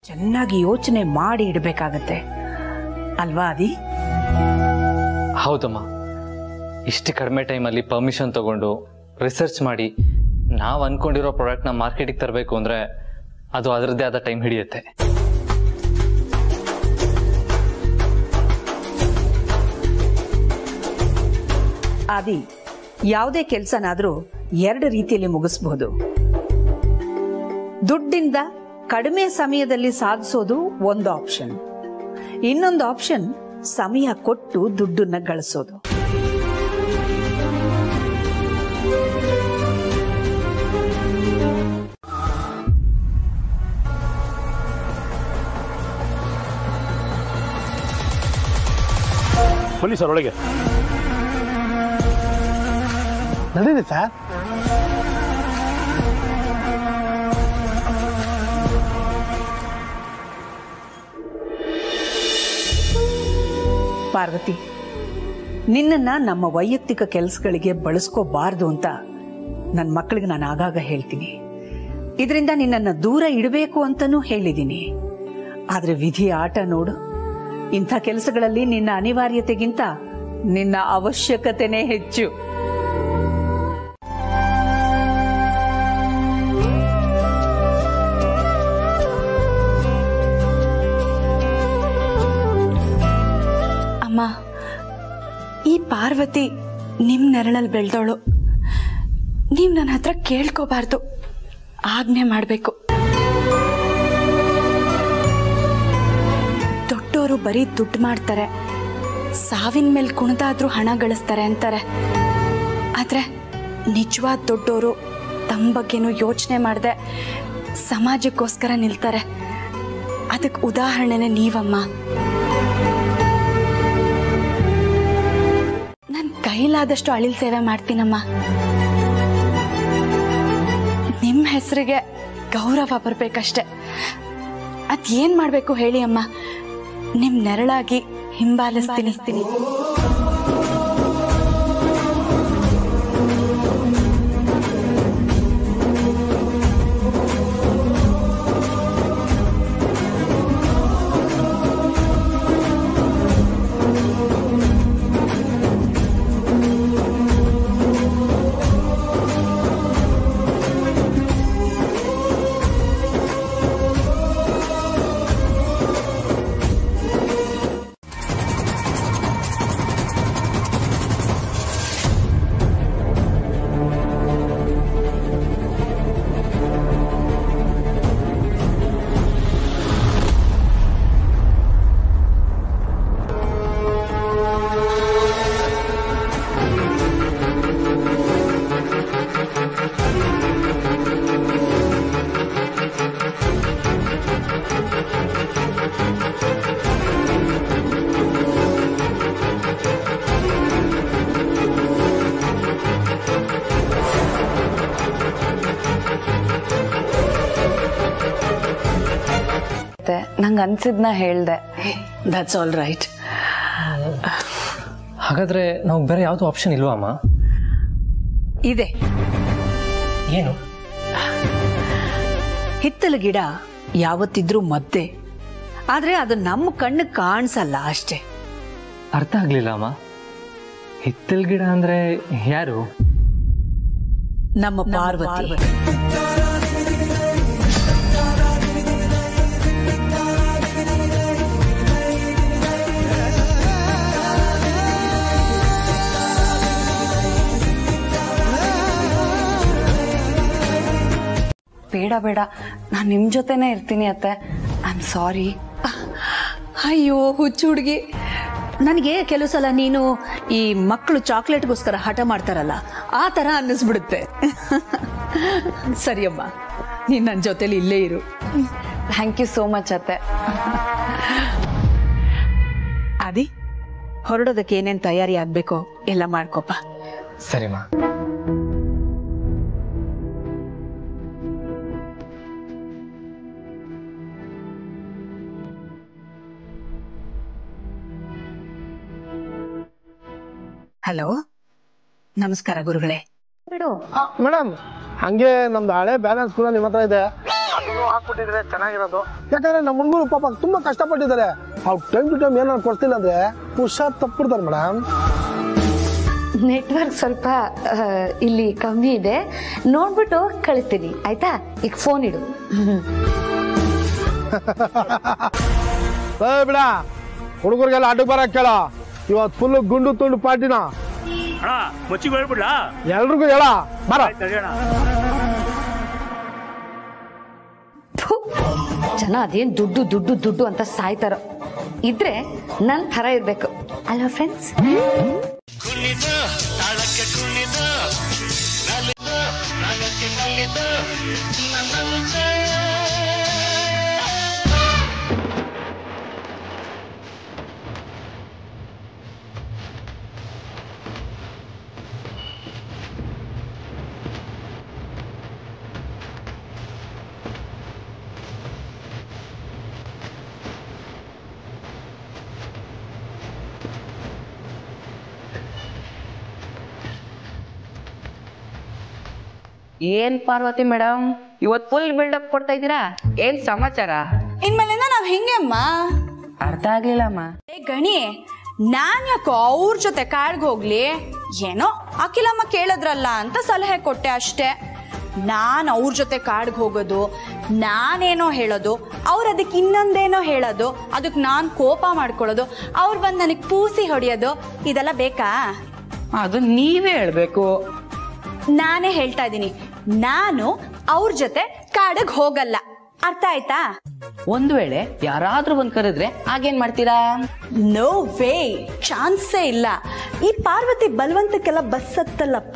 A: ಚೆನ್ನಾಗಿ ಯೋಚನೆ ಮಾಡಿ ಇಡಬೇಕಾಗತ್ತೆ ಅಲ್ವಾ ಅದಿ
G: ಹೌದಮ್ಮ ಇಷ್ಟು ಕಡಿಮೆ ಟೈಮಲ್ಲಿ ಪರ್ಮಿಷನ್ ತಗೊಂಡು ರಿಸರ್ಚ್ ಮಾಡಿ ನಾವು ಅನ್ಕೊಂಡಿರೋ ಪ್ರಾಡಕ್ಟ್ನ ಮಾರ್ಕೆಟಿಗೆ ತರಬೇಕು ಅಂದರೆ ಅದು ಅದರದ್ದೇ ಆದ ಟೈಮ್ ಹಿಡಿಯುತ್ತೆ
A: ಆದಿ ಯಾವುದೇ ಕೆಲಸನಾದ್ರೂ ಎರಡು ರೀತಿಯಲ್ಲಿ ಮುಗಿಸ್ಬಹುದು ದುಡ್ಡಿಂದ ಕಡಿಮೆ ಸಮಯದಲ್ಲಿ ಸಾಧಿಸೋದು ಒಂದು ಆಪ್ಷನ್ ಇನ್ನೊಂದು ಆಪ್ಷನ್ ಸಮಯ ಕೊಟ್ಟು ದುಡ್ಡನ್ನ ಗಳಿಸೋದು
P: ಪೊಲೀಸರು ಒಳಗೆ ನಡೀರಿ ಸರ್
A: ಪಾರ್ವತಿ ನಿನ್ನನ್ನ ನಮ್ಮ ವೈಯಕ್ತಿಕ ಕೆಲಸಗಳಿಗೆ ಬಳಸ್ಕೋಬಾರ್ದು ಅಂತ ನನ್ನ ಮಕ್ಕಳಿಗೆ ನಾನು ಆಗಾಗ ಹೇಳ್ತೀನಿ ಇದರಿಂದ ನಿನ್ನನ್ನ ದೂರ ಇಡಬೇಕು ಅಂತನೂ ಹೇಳಿದ್ದೀನಿ ಆದ್ರೆ ವಿಧಿಯ ಆಟ ನೋಡು ಇಂಥ ಕೆಲಸಗಳಲ್ಲಿ ನಿನ್ನ ಅನಿವಾರ್ಯತೆಗಿಂತ ನಿನ್ನ ಅವಶ್ಯಕತೆನೇ ಹೆಚ್ಚು
N: ಅಮ್ಮ ಈ ಪಾರ್ವತಿ ನಿಮ್ಮ ನೆರಳಲ್ಲಿ ಬೆಳೆದವಳು ನೀವು ನನ್ನ ಹತ್ರ ಕೇಳ್ಕೋಬಾರ್ದು ಆಜ್ಞೆ ಮಾಡಬೇಕು ದೊಡ್ಡವರು ಬರೀ ದುಡ್ಡು ಮಾಡ್ತಾರೆ ಸಾವಿನ ಮೇಲೆ ಕುಣಿದಾದ್ರೂ ಹಣ ಗಳಿಸ್ತಾರೆ ಅಂತಾರೆ ಆದರೆ ನಿಜವಾದ ದೊಡ್ಡವರು ತಮ್ಮ ಬಗ್ಗೆನೂ ಯೋಚನೆ ಮಾಡದೆ ಸಮಾಜಕ್ಕೋಸ್ಕರ ನಿಲ್ತಾರೆ ಅದಕ್ಕೆ ಉದಾಹರಣೆನೇ ನೀವಮ್ಮ ನನ್ನ ಕೈಲಾದಷ್ಟು ಅಳಿಲ್ ಸೇವೆ ಮಾಡ್ತೀನಮ್ಮ ನಿಮ್ಮ ಹೆಸರಿಗೆ ಗೌರವ ಬರಬೇಕಷ್ಟೆ ಅದೇನ್ ಮಾಡಬೇಕು ಹೇಳಿ ಅಮ್ಮ ನಿಮ್ ನೆರಳಾಗಿ ಹಿಂಬಾಲಿಸ್ತೀನಿ
D: ನಂಗೆ ಅನ್ಸಿದ್ನ ಹೇಳ್ದೆ
A: ದಟ್ಸ್ ಆಲ್ ರೈಟ್
Q: ಹಾಗಾದ್ರೆ ನಾವು ಬೇರೆ ಯಾವುದು ಆಪ್ಷನ್ ಇಲ್ವಾ ಅಮ್ಮ
A: ಇದೆ
Q: ಏನು
A: ಹಿತ್ತಲ ಗಿಡ ಯಾವತ್ತಿದ್ರೂ ಮದ್ದೆ ಆದ್ರೆ ಅದು ನಮ್ಮ ಕಣ್ಣು ಕಾಣಿಸಲ್ಲ ಅಷ್ಟೇ
Q: ಅರ್ಥ ಆಗ್ಲಿಲ್ಲ ಅಮ್ಮ ಹಿತ್ತಲ್ ಗಿಡ ಅಂದ್ರೆ ಯಾರು
A: ನಮ್ಮ ಪಾರ್ವತಿ
D: ಬೇಡ ಬೇಡ ನಾನು ನಿಮ್ಮ ಜೊತೆನೇ ಇರ್ತೀನಿ ಅತ್ತೆ ಐ ಆಮ್ ಸಾರಿ
A: ಅಯ್ಯೋ ಹುಚ್ಚು ಹುಡುಗಿ ನನಗೆ ಕೆಲವು ಸಲ ನೀನು ಈ ಮಕ್ಕಳು ಚಾಕ್ಲೇಟ್ಗೋಸ್ಕರ ಹಠ ಮಾಡ್ತಾರಲ್ಲ ಆ ತರ ಅನ್ನಿಸ್ಬಿಡುತ್ತೆ ಸರಿಯಮ್ಮ ನೀನ್ ನನ್ನ ಜೊತೆಲಿ ಇಲ್ಲೇ ಇರು
D: ಥ್ಯಾಂಕ್ ಯು ಸೋ ಮಚ್ ಅತ್ತೆ
A: ಆದಿ ಹೊರಡೋದಕ್ಕೆ ಏನೇನ್ ತಯಾರಿ ಆಗ್ಬೇಕೋ ಎಲ್ಲ ಮಾಡ್ಕೊಪ್ಪ
Q: ಸರಿಮ್ಮ
A: ಹಲೋ ನಮಸ್ಕಾರ ಗುರುಗಳೇ
P: ಮೇಡಮ್ ಹಂಗೆ ನಮ್ದು ಹಳೆ ಬ್ಯಾಲೆನ್ಸ್ ಕೂಡ ನಿಮ್ಮ ಹತ್ರ ಇದೆ ನೀವು ಹಾಕ್ಬಿಟ್ಟಿದ್ರೆ ಚೆನ್ನಾಗಿರೋದು ಯಾಕಂದ್ರೆ ನಮ್ಮ ಹುಡುಗರು ಪಾಪ ತುಂಬಾ ಕಷ್ಟಪಟ್ಟಿದ್ದಾರೆ ಅವ್ರು ಟೈಮ್ ಟು ಟೈಮ್ ಏನಾದ್ರು ಕೊಡ್ತಿಲ್ಲ ಅಂದ್ರೆ ಹುಷಾರ್ ತಪ್ಪಿಡ್ತಾರೆ ಮೇಡಮ್
C: ನೆಟ್ವರ್ಕ್ ಸ್ವಲ್ಪ ಆ, ಇಲ್ಲಿ ಕಮ್ಮಿ ಇದೆ ನೋಡ್ಬಿಟ್ಟು ಕಳಿಸ್ತೀನಿ ಆಯ್ತಾ ಈಗ ಫೋನ್ ಇಡು
P: ಏ ಬಿಡ ಹುಡುಗರಿಗೆಲ್ಲ ಅಡ್ಡಕ್ಕೆ ಬರಕ್ ಕೇಳ ಇವತ್ತು ಫುಲ್ ಗುಂಡು ತುಂಡು ಪಾರ್ಟಿನ
R: ಮುಚ್ಚಿಗೆ ಹೇಳ್ಬಿಡ್ಲಾ
P: ಎಲ್ರಿಗೂ ಹೇಳ ಬರ
C: ಥು, ಜನ ಅದೇನ್ ದುಡ್ಡು ದುಡ್ಡು ದುಡ್ಡು ಅಂತ ಸಾಯ್ತಾರೋ ಇದ್ರೆ ನನ್ ಥರ ಇರ್ಬೇಕು ಅಲ್ವಾ ಫ್ರೆಂಡ್ಸ್
R: ಕುಣಿದು ತಾಳಕ್ಕೆ ಕುಣಿದು ನಲಿದು ನಗಕ್ಕೆ ನಲಿದು ನನ್ನಂತೆ
F: ಏನ್ ಪಾರ್ವತಿ ಮೇಡಮ್ ಇವತ್ ಫುಲ್ ಬಿಲ್ಡಪ್ ಕೊಡ್ತಾ ಇದ್ದೀರಾ ಏನ್ ಸಮಾಚಾರ
E: ಇನ್ಮೇಲಿಂದ ನಾವ್ ಹಿಂಗೆ ಅಮ್ಮ
F: ಅರ್ಥ ಆಗ್ಲಿಲ್ಲಮ್ಮ
E: ಏ ಗಣಿ ನಾನ್ ಯಾಕೋ ಅವ್ರ ಜೊತೆ ಕಾಡ್ಗ್ ಹೋಗ್ಲಿ ಏನೋ ಅಖಿಲಮ್ಮ ಕೇಳಿದ್ರಲ್ಲ ಅಂತ ಸಲಹೆ ಕೊಟ್ಟೆ ಅಷ್ಟೇ ನಾನ್ ಅವ್ರ ಜೊತೆ ಕಾಡ್ಗ್ ಹೋಗೋದು ನಾನೇನೋ ಹೇಳೋದು ಅವ್ರ ಅದಕ್ಕೆ ಇನ್ನೊಂದೇನೋ ಹೇಳೋದು ಅದಕ್ಕೆ ನಾನ್ ಕೋಪ ಮಾಡ್ಕೊಳ್ಳೋದು ಅವ್ರು ಬಂದು ನನಗೆ ಪೂಸಿ ಹೊಡೆಯೋದು ಇದೆಲ್ಲ ಬೇಕಾ
F: ಅದು ನೀವೇ ಹೇಳ್ಬೇಕು
E: ನಾನೇ ಹೇಳ್ತಾ ಇದ್ದೀನಿ ನಾನು ಅವ್ರ ಜೊತೆ ಕಾಡಿಗೆ ಹೋಗಲ್ಲ ಅರ್ಥ ಆಯ್ತಾ
F: ಒಂದ್ ವೇಳೆ ಯಾರಾದ್ರೂ ಬಂದ್ ಕರೆದ್ರೆ ಆಗೇನ್ ಮಾಡ್ತೀರಾ
E: ನೋ ವೇ ಚಾನ್ಸೇ ಇಲ್ಲ ಈ ಪಾರ್ವತಿ ಬಲವಂತಕ್ಕೆಲ್ಲ ಬಸ್ ಹತ್ತಲ್ಲಪ್ಪ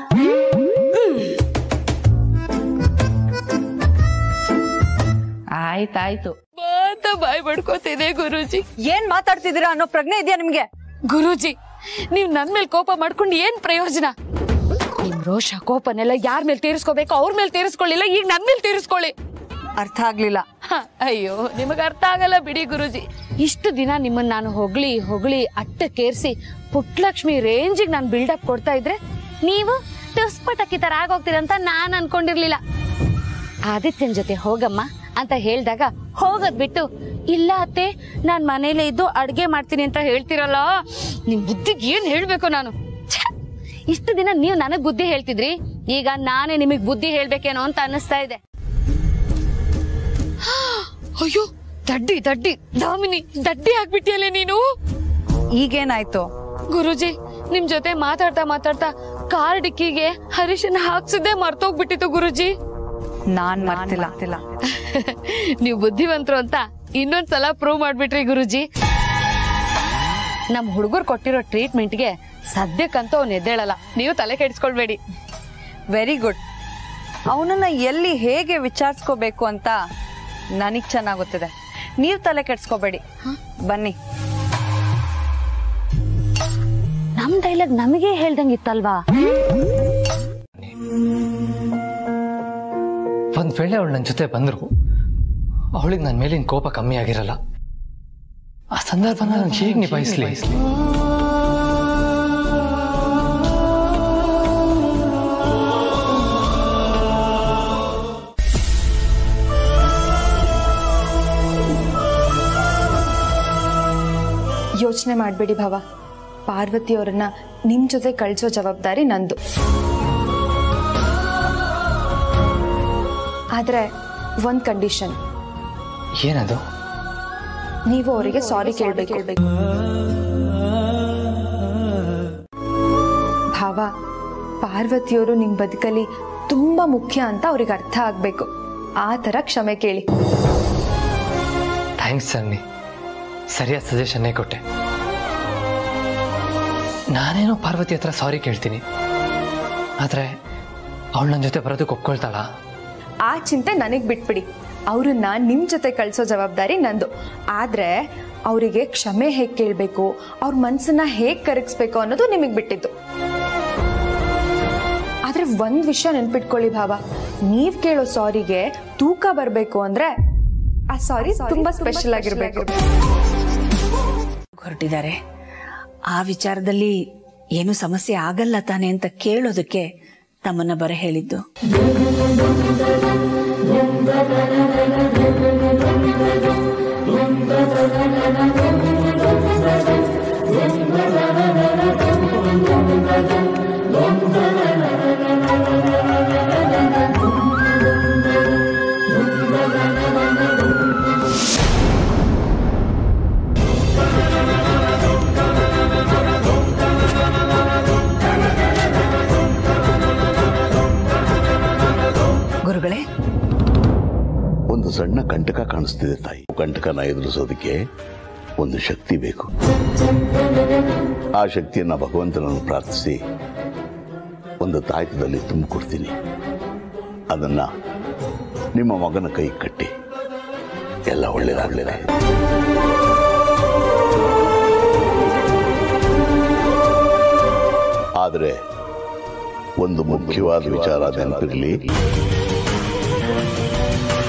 F: ಆಯ್ತಾಯ್ತು
K: ಅಂತ ಬಾಯ್ ಬಡ್ಕೋತಿದೆ ಗುರುಜಿ
A: ಏನ್ ಮಾತಾಡ್ತಿದ್ದೀರಾ ಅನ್ನೋ ಪ್ರಜ್ಞೆ ಇದೆಯಾ ನಿಮ್ಗೆ
K: ಗುರುಜಿ ನೀವ್ ನನ್ ಮೇಲೆ ಕೋಪ ಮಾಡ್ಕೊಂಡು ಏನ್ ಪ್ರಯೋಜನ ನಿಮ್ ರೋಷ ಕೋಪನೆಲ್ಲ ಯಾರ ಮೇಲೆ ತೀರಿಸ್ಕೋಬೇಕು ಅವ್ರ ಮೇಲೆ ತೀರಿಸ್ಕೊಳ್ಳಿಲ್ಲ ಈಗ ನನ್ ಮೇಲೆ ತೀರಿಸ್ಕೊಳ್ಳಿ
A: ಅರ್ಥ ಆಗ್ಲಿಲ್ಲ
K: ಹ, ಅಯ್ಯೋ ನಿಮಗ್ ಅರ್ಥ ಆಗಲ್ಲ ಬಿಡಿ ಗುರುಜಿ ಇಷ್ಟು ದಿನ ನಿಮ್ಮನ್ನ ನಾನು ಹೊಗಳಿ ಹೊಗಳಿ ಅಟ್ಟಕ್ಕೇರ್ಸಿ ಪುಟ್ಲಕ್ಷ್ಮಿ ರೇಂಜಿಗೆ ನಾನು ಬಿಲ್ಡಪ್ ಕೊಡ್ತಾ ಇದ್ರೆ ನೀವು ಟಸ್ಪಟಕ್ಕಿ ತರ ಆಗೋಗ್ತೀರಂತ ನಾನ್ ಅನ್ಕೊಂಡಿರ್ಲಿಲ್ಲ ಆದಿತ್ಯನ್ ಜೊತೆ ಹೋಗಮ್ಮ ಅಂತ ಹೇಳ್ದಾಗ ಹೋಗೋದ್ ಬಿಟ್ಟು ಇಲ್ಲ ಅತ್ತೆ ನಾನ್ ಮನೇಲೆ ಇದ್ದು ಅಡ್ಗೆ ಮಾಡ್ತೀನಿ ಅಂತ ಹೇಳ್ತಿರಲ್ಲ ನಿಮ್ ಬುದ್ಧಿಗೆ ಏನ್ ಹೇಳ್ಬೇಕು ನಾನು ಛೆ! ಇಷ್ಟು ದಿನ ನೀವು ನನಗ್ ಬುದ್ಧಿ ಹೇಳ್ತಿದ್ರಿ ಈಗ ನಾನೇ ನಿಮಗ್ ಬುದ್ಧಿ ಹೇಳ್ಬೇಕೇನೋ ಅಂತ ಅನ್ನಿಸ್ತಾ ಇದೆ ಅಯ್ಯೋ ದಡ್ಡಿ ದಡ್ಡಿ ದಾಮಿನಿ ದಡ್ಡಿ ಆಗ್ಬಿಟ್ಟಿಯಲ್ಲ ನೀನು
A: ಈಗೇನಾಯ್ತು
K: ಗುರುಜಿ ನಿಮ್ ಜೊತೆ ಮಾತಾಡ್ತಾ ಮಾತಾಡ್ತಾ ಕಾರ್ ಡಿಕ್ಕಿಗೆ ಹರೀಶನ ಹಾಕ್ಸಿದ್ದೆ ಮರ್ತೋಗ್ಬಿಟ್ಟಿತ್ತು ಗುರುಜಿ
A: ನಾನ್ ಮರ್ತಿಲ್ಲ
K: ನೀವು ಬುದ್ಧಿವಂತರು ಅಂತ ಇನ್ನೊಂದ್ಸಲ ಪ್ರೂವ್ ಮಾಡ್ಬಿಟ್ರಿ ಗುರುಜಿ ನಮ್ ಹುಡುಗರು ಕೊಟ್ಟಿರೋ ಟ್ರೀಟ್ಮೆಂಟ್ಗೆ ಸದ್ಯಕ್ಕಂತೂ ಅವ್ನು ಎದ್ದೇಳಲ್ಲ ನೀವು ತಲೆ ಕೆಡಿಸ್ಕೊಳ್ಬೇಡಿ
A: ವೆರಿ ಗುಡ್ ಅವನನ್ನ ಎಲ್ಲಿ ಹೇಗೆ ವಿಚಾರಿಸ್ಕೋಬೇಕು ಅಂತ ನನಗ್ ಚೆನ್ನಾಗ್ ಗೊತ್ತಿದೆ ನೀವ್ ತಲೆ ಕೆಡ್ಸ್ಕೋಬೇಡಿ ಬನ್ನಿ
C: ನಮ್ ಡೈಲಾಗ್ ನಮಗೆ ಹೇಳ್ದಂಗಿತ್ತಲ್ವಾ
Q: ಒಂದ್ ವೇಳೆ ಅವಳು ನನ್ನ ಜೊತೆ ಬಂದ್ರು ಅವಳಿಗೆ ನನ್ನ ಮೇಲಿನ ಕೋಪ ಕಮ್ಮಿ ಆಗಿರಲ್ಲ ಆ ಸಂದರ್ಭನ ನಾನು ಹೇಗೆ ನಿಭಾಯಿಸ್ಲಿ
N: ಯೋಚನೆ ಮಾಡಬೇಡಿ ಭಾವ ಪಾರ್ವತಿಯವರನ್ನ ನಿಮ್ ಜೊತೆ ಕಳ್ಸೋ ಜವಾಬ್ದಾರಿ ನಂದು ಆದ್ರೆ ಒಂದ್ ಕಂಡೀಷನ್
Q: ಏನದು
N: ನೀವು ಅವರಿಗೆ ಸಾರಿ ಕೇಳ್ಬೇಕು ಭಾವ ಪಾರ್ವತಿಯವರು ನಿಮ್ ಬದುಕಲ್ಲಿ ತುಂಬಾ ಮುಖ್ಯ ಅಂತ ಅವ್ರಿಗೆ ಅರ್ಥ ಆಗ್ಬೇಕು ಆ ತರ ಕ್ಷಮೆ ಕೇಳಿ
Q: ಥ್ಯಾಂಕ್ಸ್ ಸನ್ನಿ ಸರಿಯಾದ ಸಜೆಷನ್ನೇ ಕೊಟ್ಟೆ ನಾನೇನೋ ಪಾರ್ವತಿ ಹತ್ರ ಸಾರಿ ಕೇಳ್ತೀನಿ ಆದ್ರೆ ಅವಳು ನನ್ನ ಜೊತೆ ಬರೋದಕ್ಕೆ ಒಪ್ಕೊಳ್ತಾಳ
N: ಆ ಚಿಂತೆ ನನಗ್ ಬಿಟ್ಬಿಡಿ ಅವ್ರನ್ನ ನಿಮ್ ಜೊತೆ ಕಳ್ಸೋ ಜವಾಬ್ದಾರಿ ನಂದು ಆದ್ರೆ ಅವರಿಗೆ ಕ್ಷಮೆ ಹೇಗ್ ಕೇಳ್ಬೇಕು ಅವ್ರ ಮನ್ಸನ್ನ ಹೇಗ್ ಕರಗಿಸ್ಬೇಕು ಅನ್ನೋದು ನಿಮಗ್ ಬಿಟ್ಟಿದ್ದು ಆದ್ರೆ ಒಂದ್ ವಿಷಯ ನೆನ್ಪಿಟ್ಕೊಳ್ಳಿ ಭಾವ ನೀವ್ ಕೇಳೋ ಸಾರಿಗೆ ತೂಕ ಬರ್ಬೇಕು ಅಂದ್ರೆ ಆ ಸಾರಿ ತುಂಬಾ ಸ್ಪೆಷಲ್ ಆಗಿರ್ಬೇಕು
A: ಹೊರಟಿದ್ದಾರೆ ಆ ವಿಚಾರದಲ್ಲಿ ಏನು ಸಮಸ್ಯೆ ಆಗಲ್ಲ ತಾನೆ ಅಂತ ಕೇಳೋದಕ್ಕೆ ತಮ್ಮನ್ನ ಬರ ಹೇಳಿದ್ದು ಗುರುಗಳೇ
S: ಒಂದು ಸಣ್ಣ ಕಂಟಕ ಕಾಣಿಸ್ತಿದೆ ತಾಯಿ ಕಂಟಕನ ಎದುರಿಸೋದಕ್ಕೆ ಒಂದು ಶಕ್ತಿ ಬೇಕು ಆ ಶಕ್ತಿಯನ್ನ ಭಗವಂತನನ್ನು ಪ್ರಾರ್ಥಿಸಿ ಒಂದು ತಾಯ್ತದಲ್ಲಿ ತುಂಬಿಕೊಡ್ತೀನಿ ಅದನ್ನ ನಿಮ್ಮ ಮಗನ ಕೈ ಕಟ್ಟಿ ಎಲ್ಲ ಒಳ್ಳೇದಾಗಲಿದೆ ಆದರೆ ಒಂದು ಮುಖ್ಯವಾದ ವಿಚಾರ ನೆನಪಿರಲಿ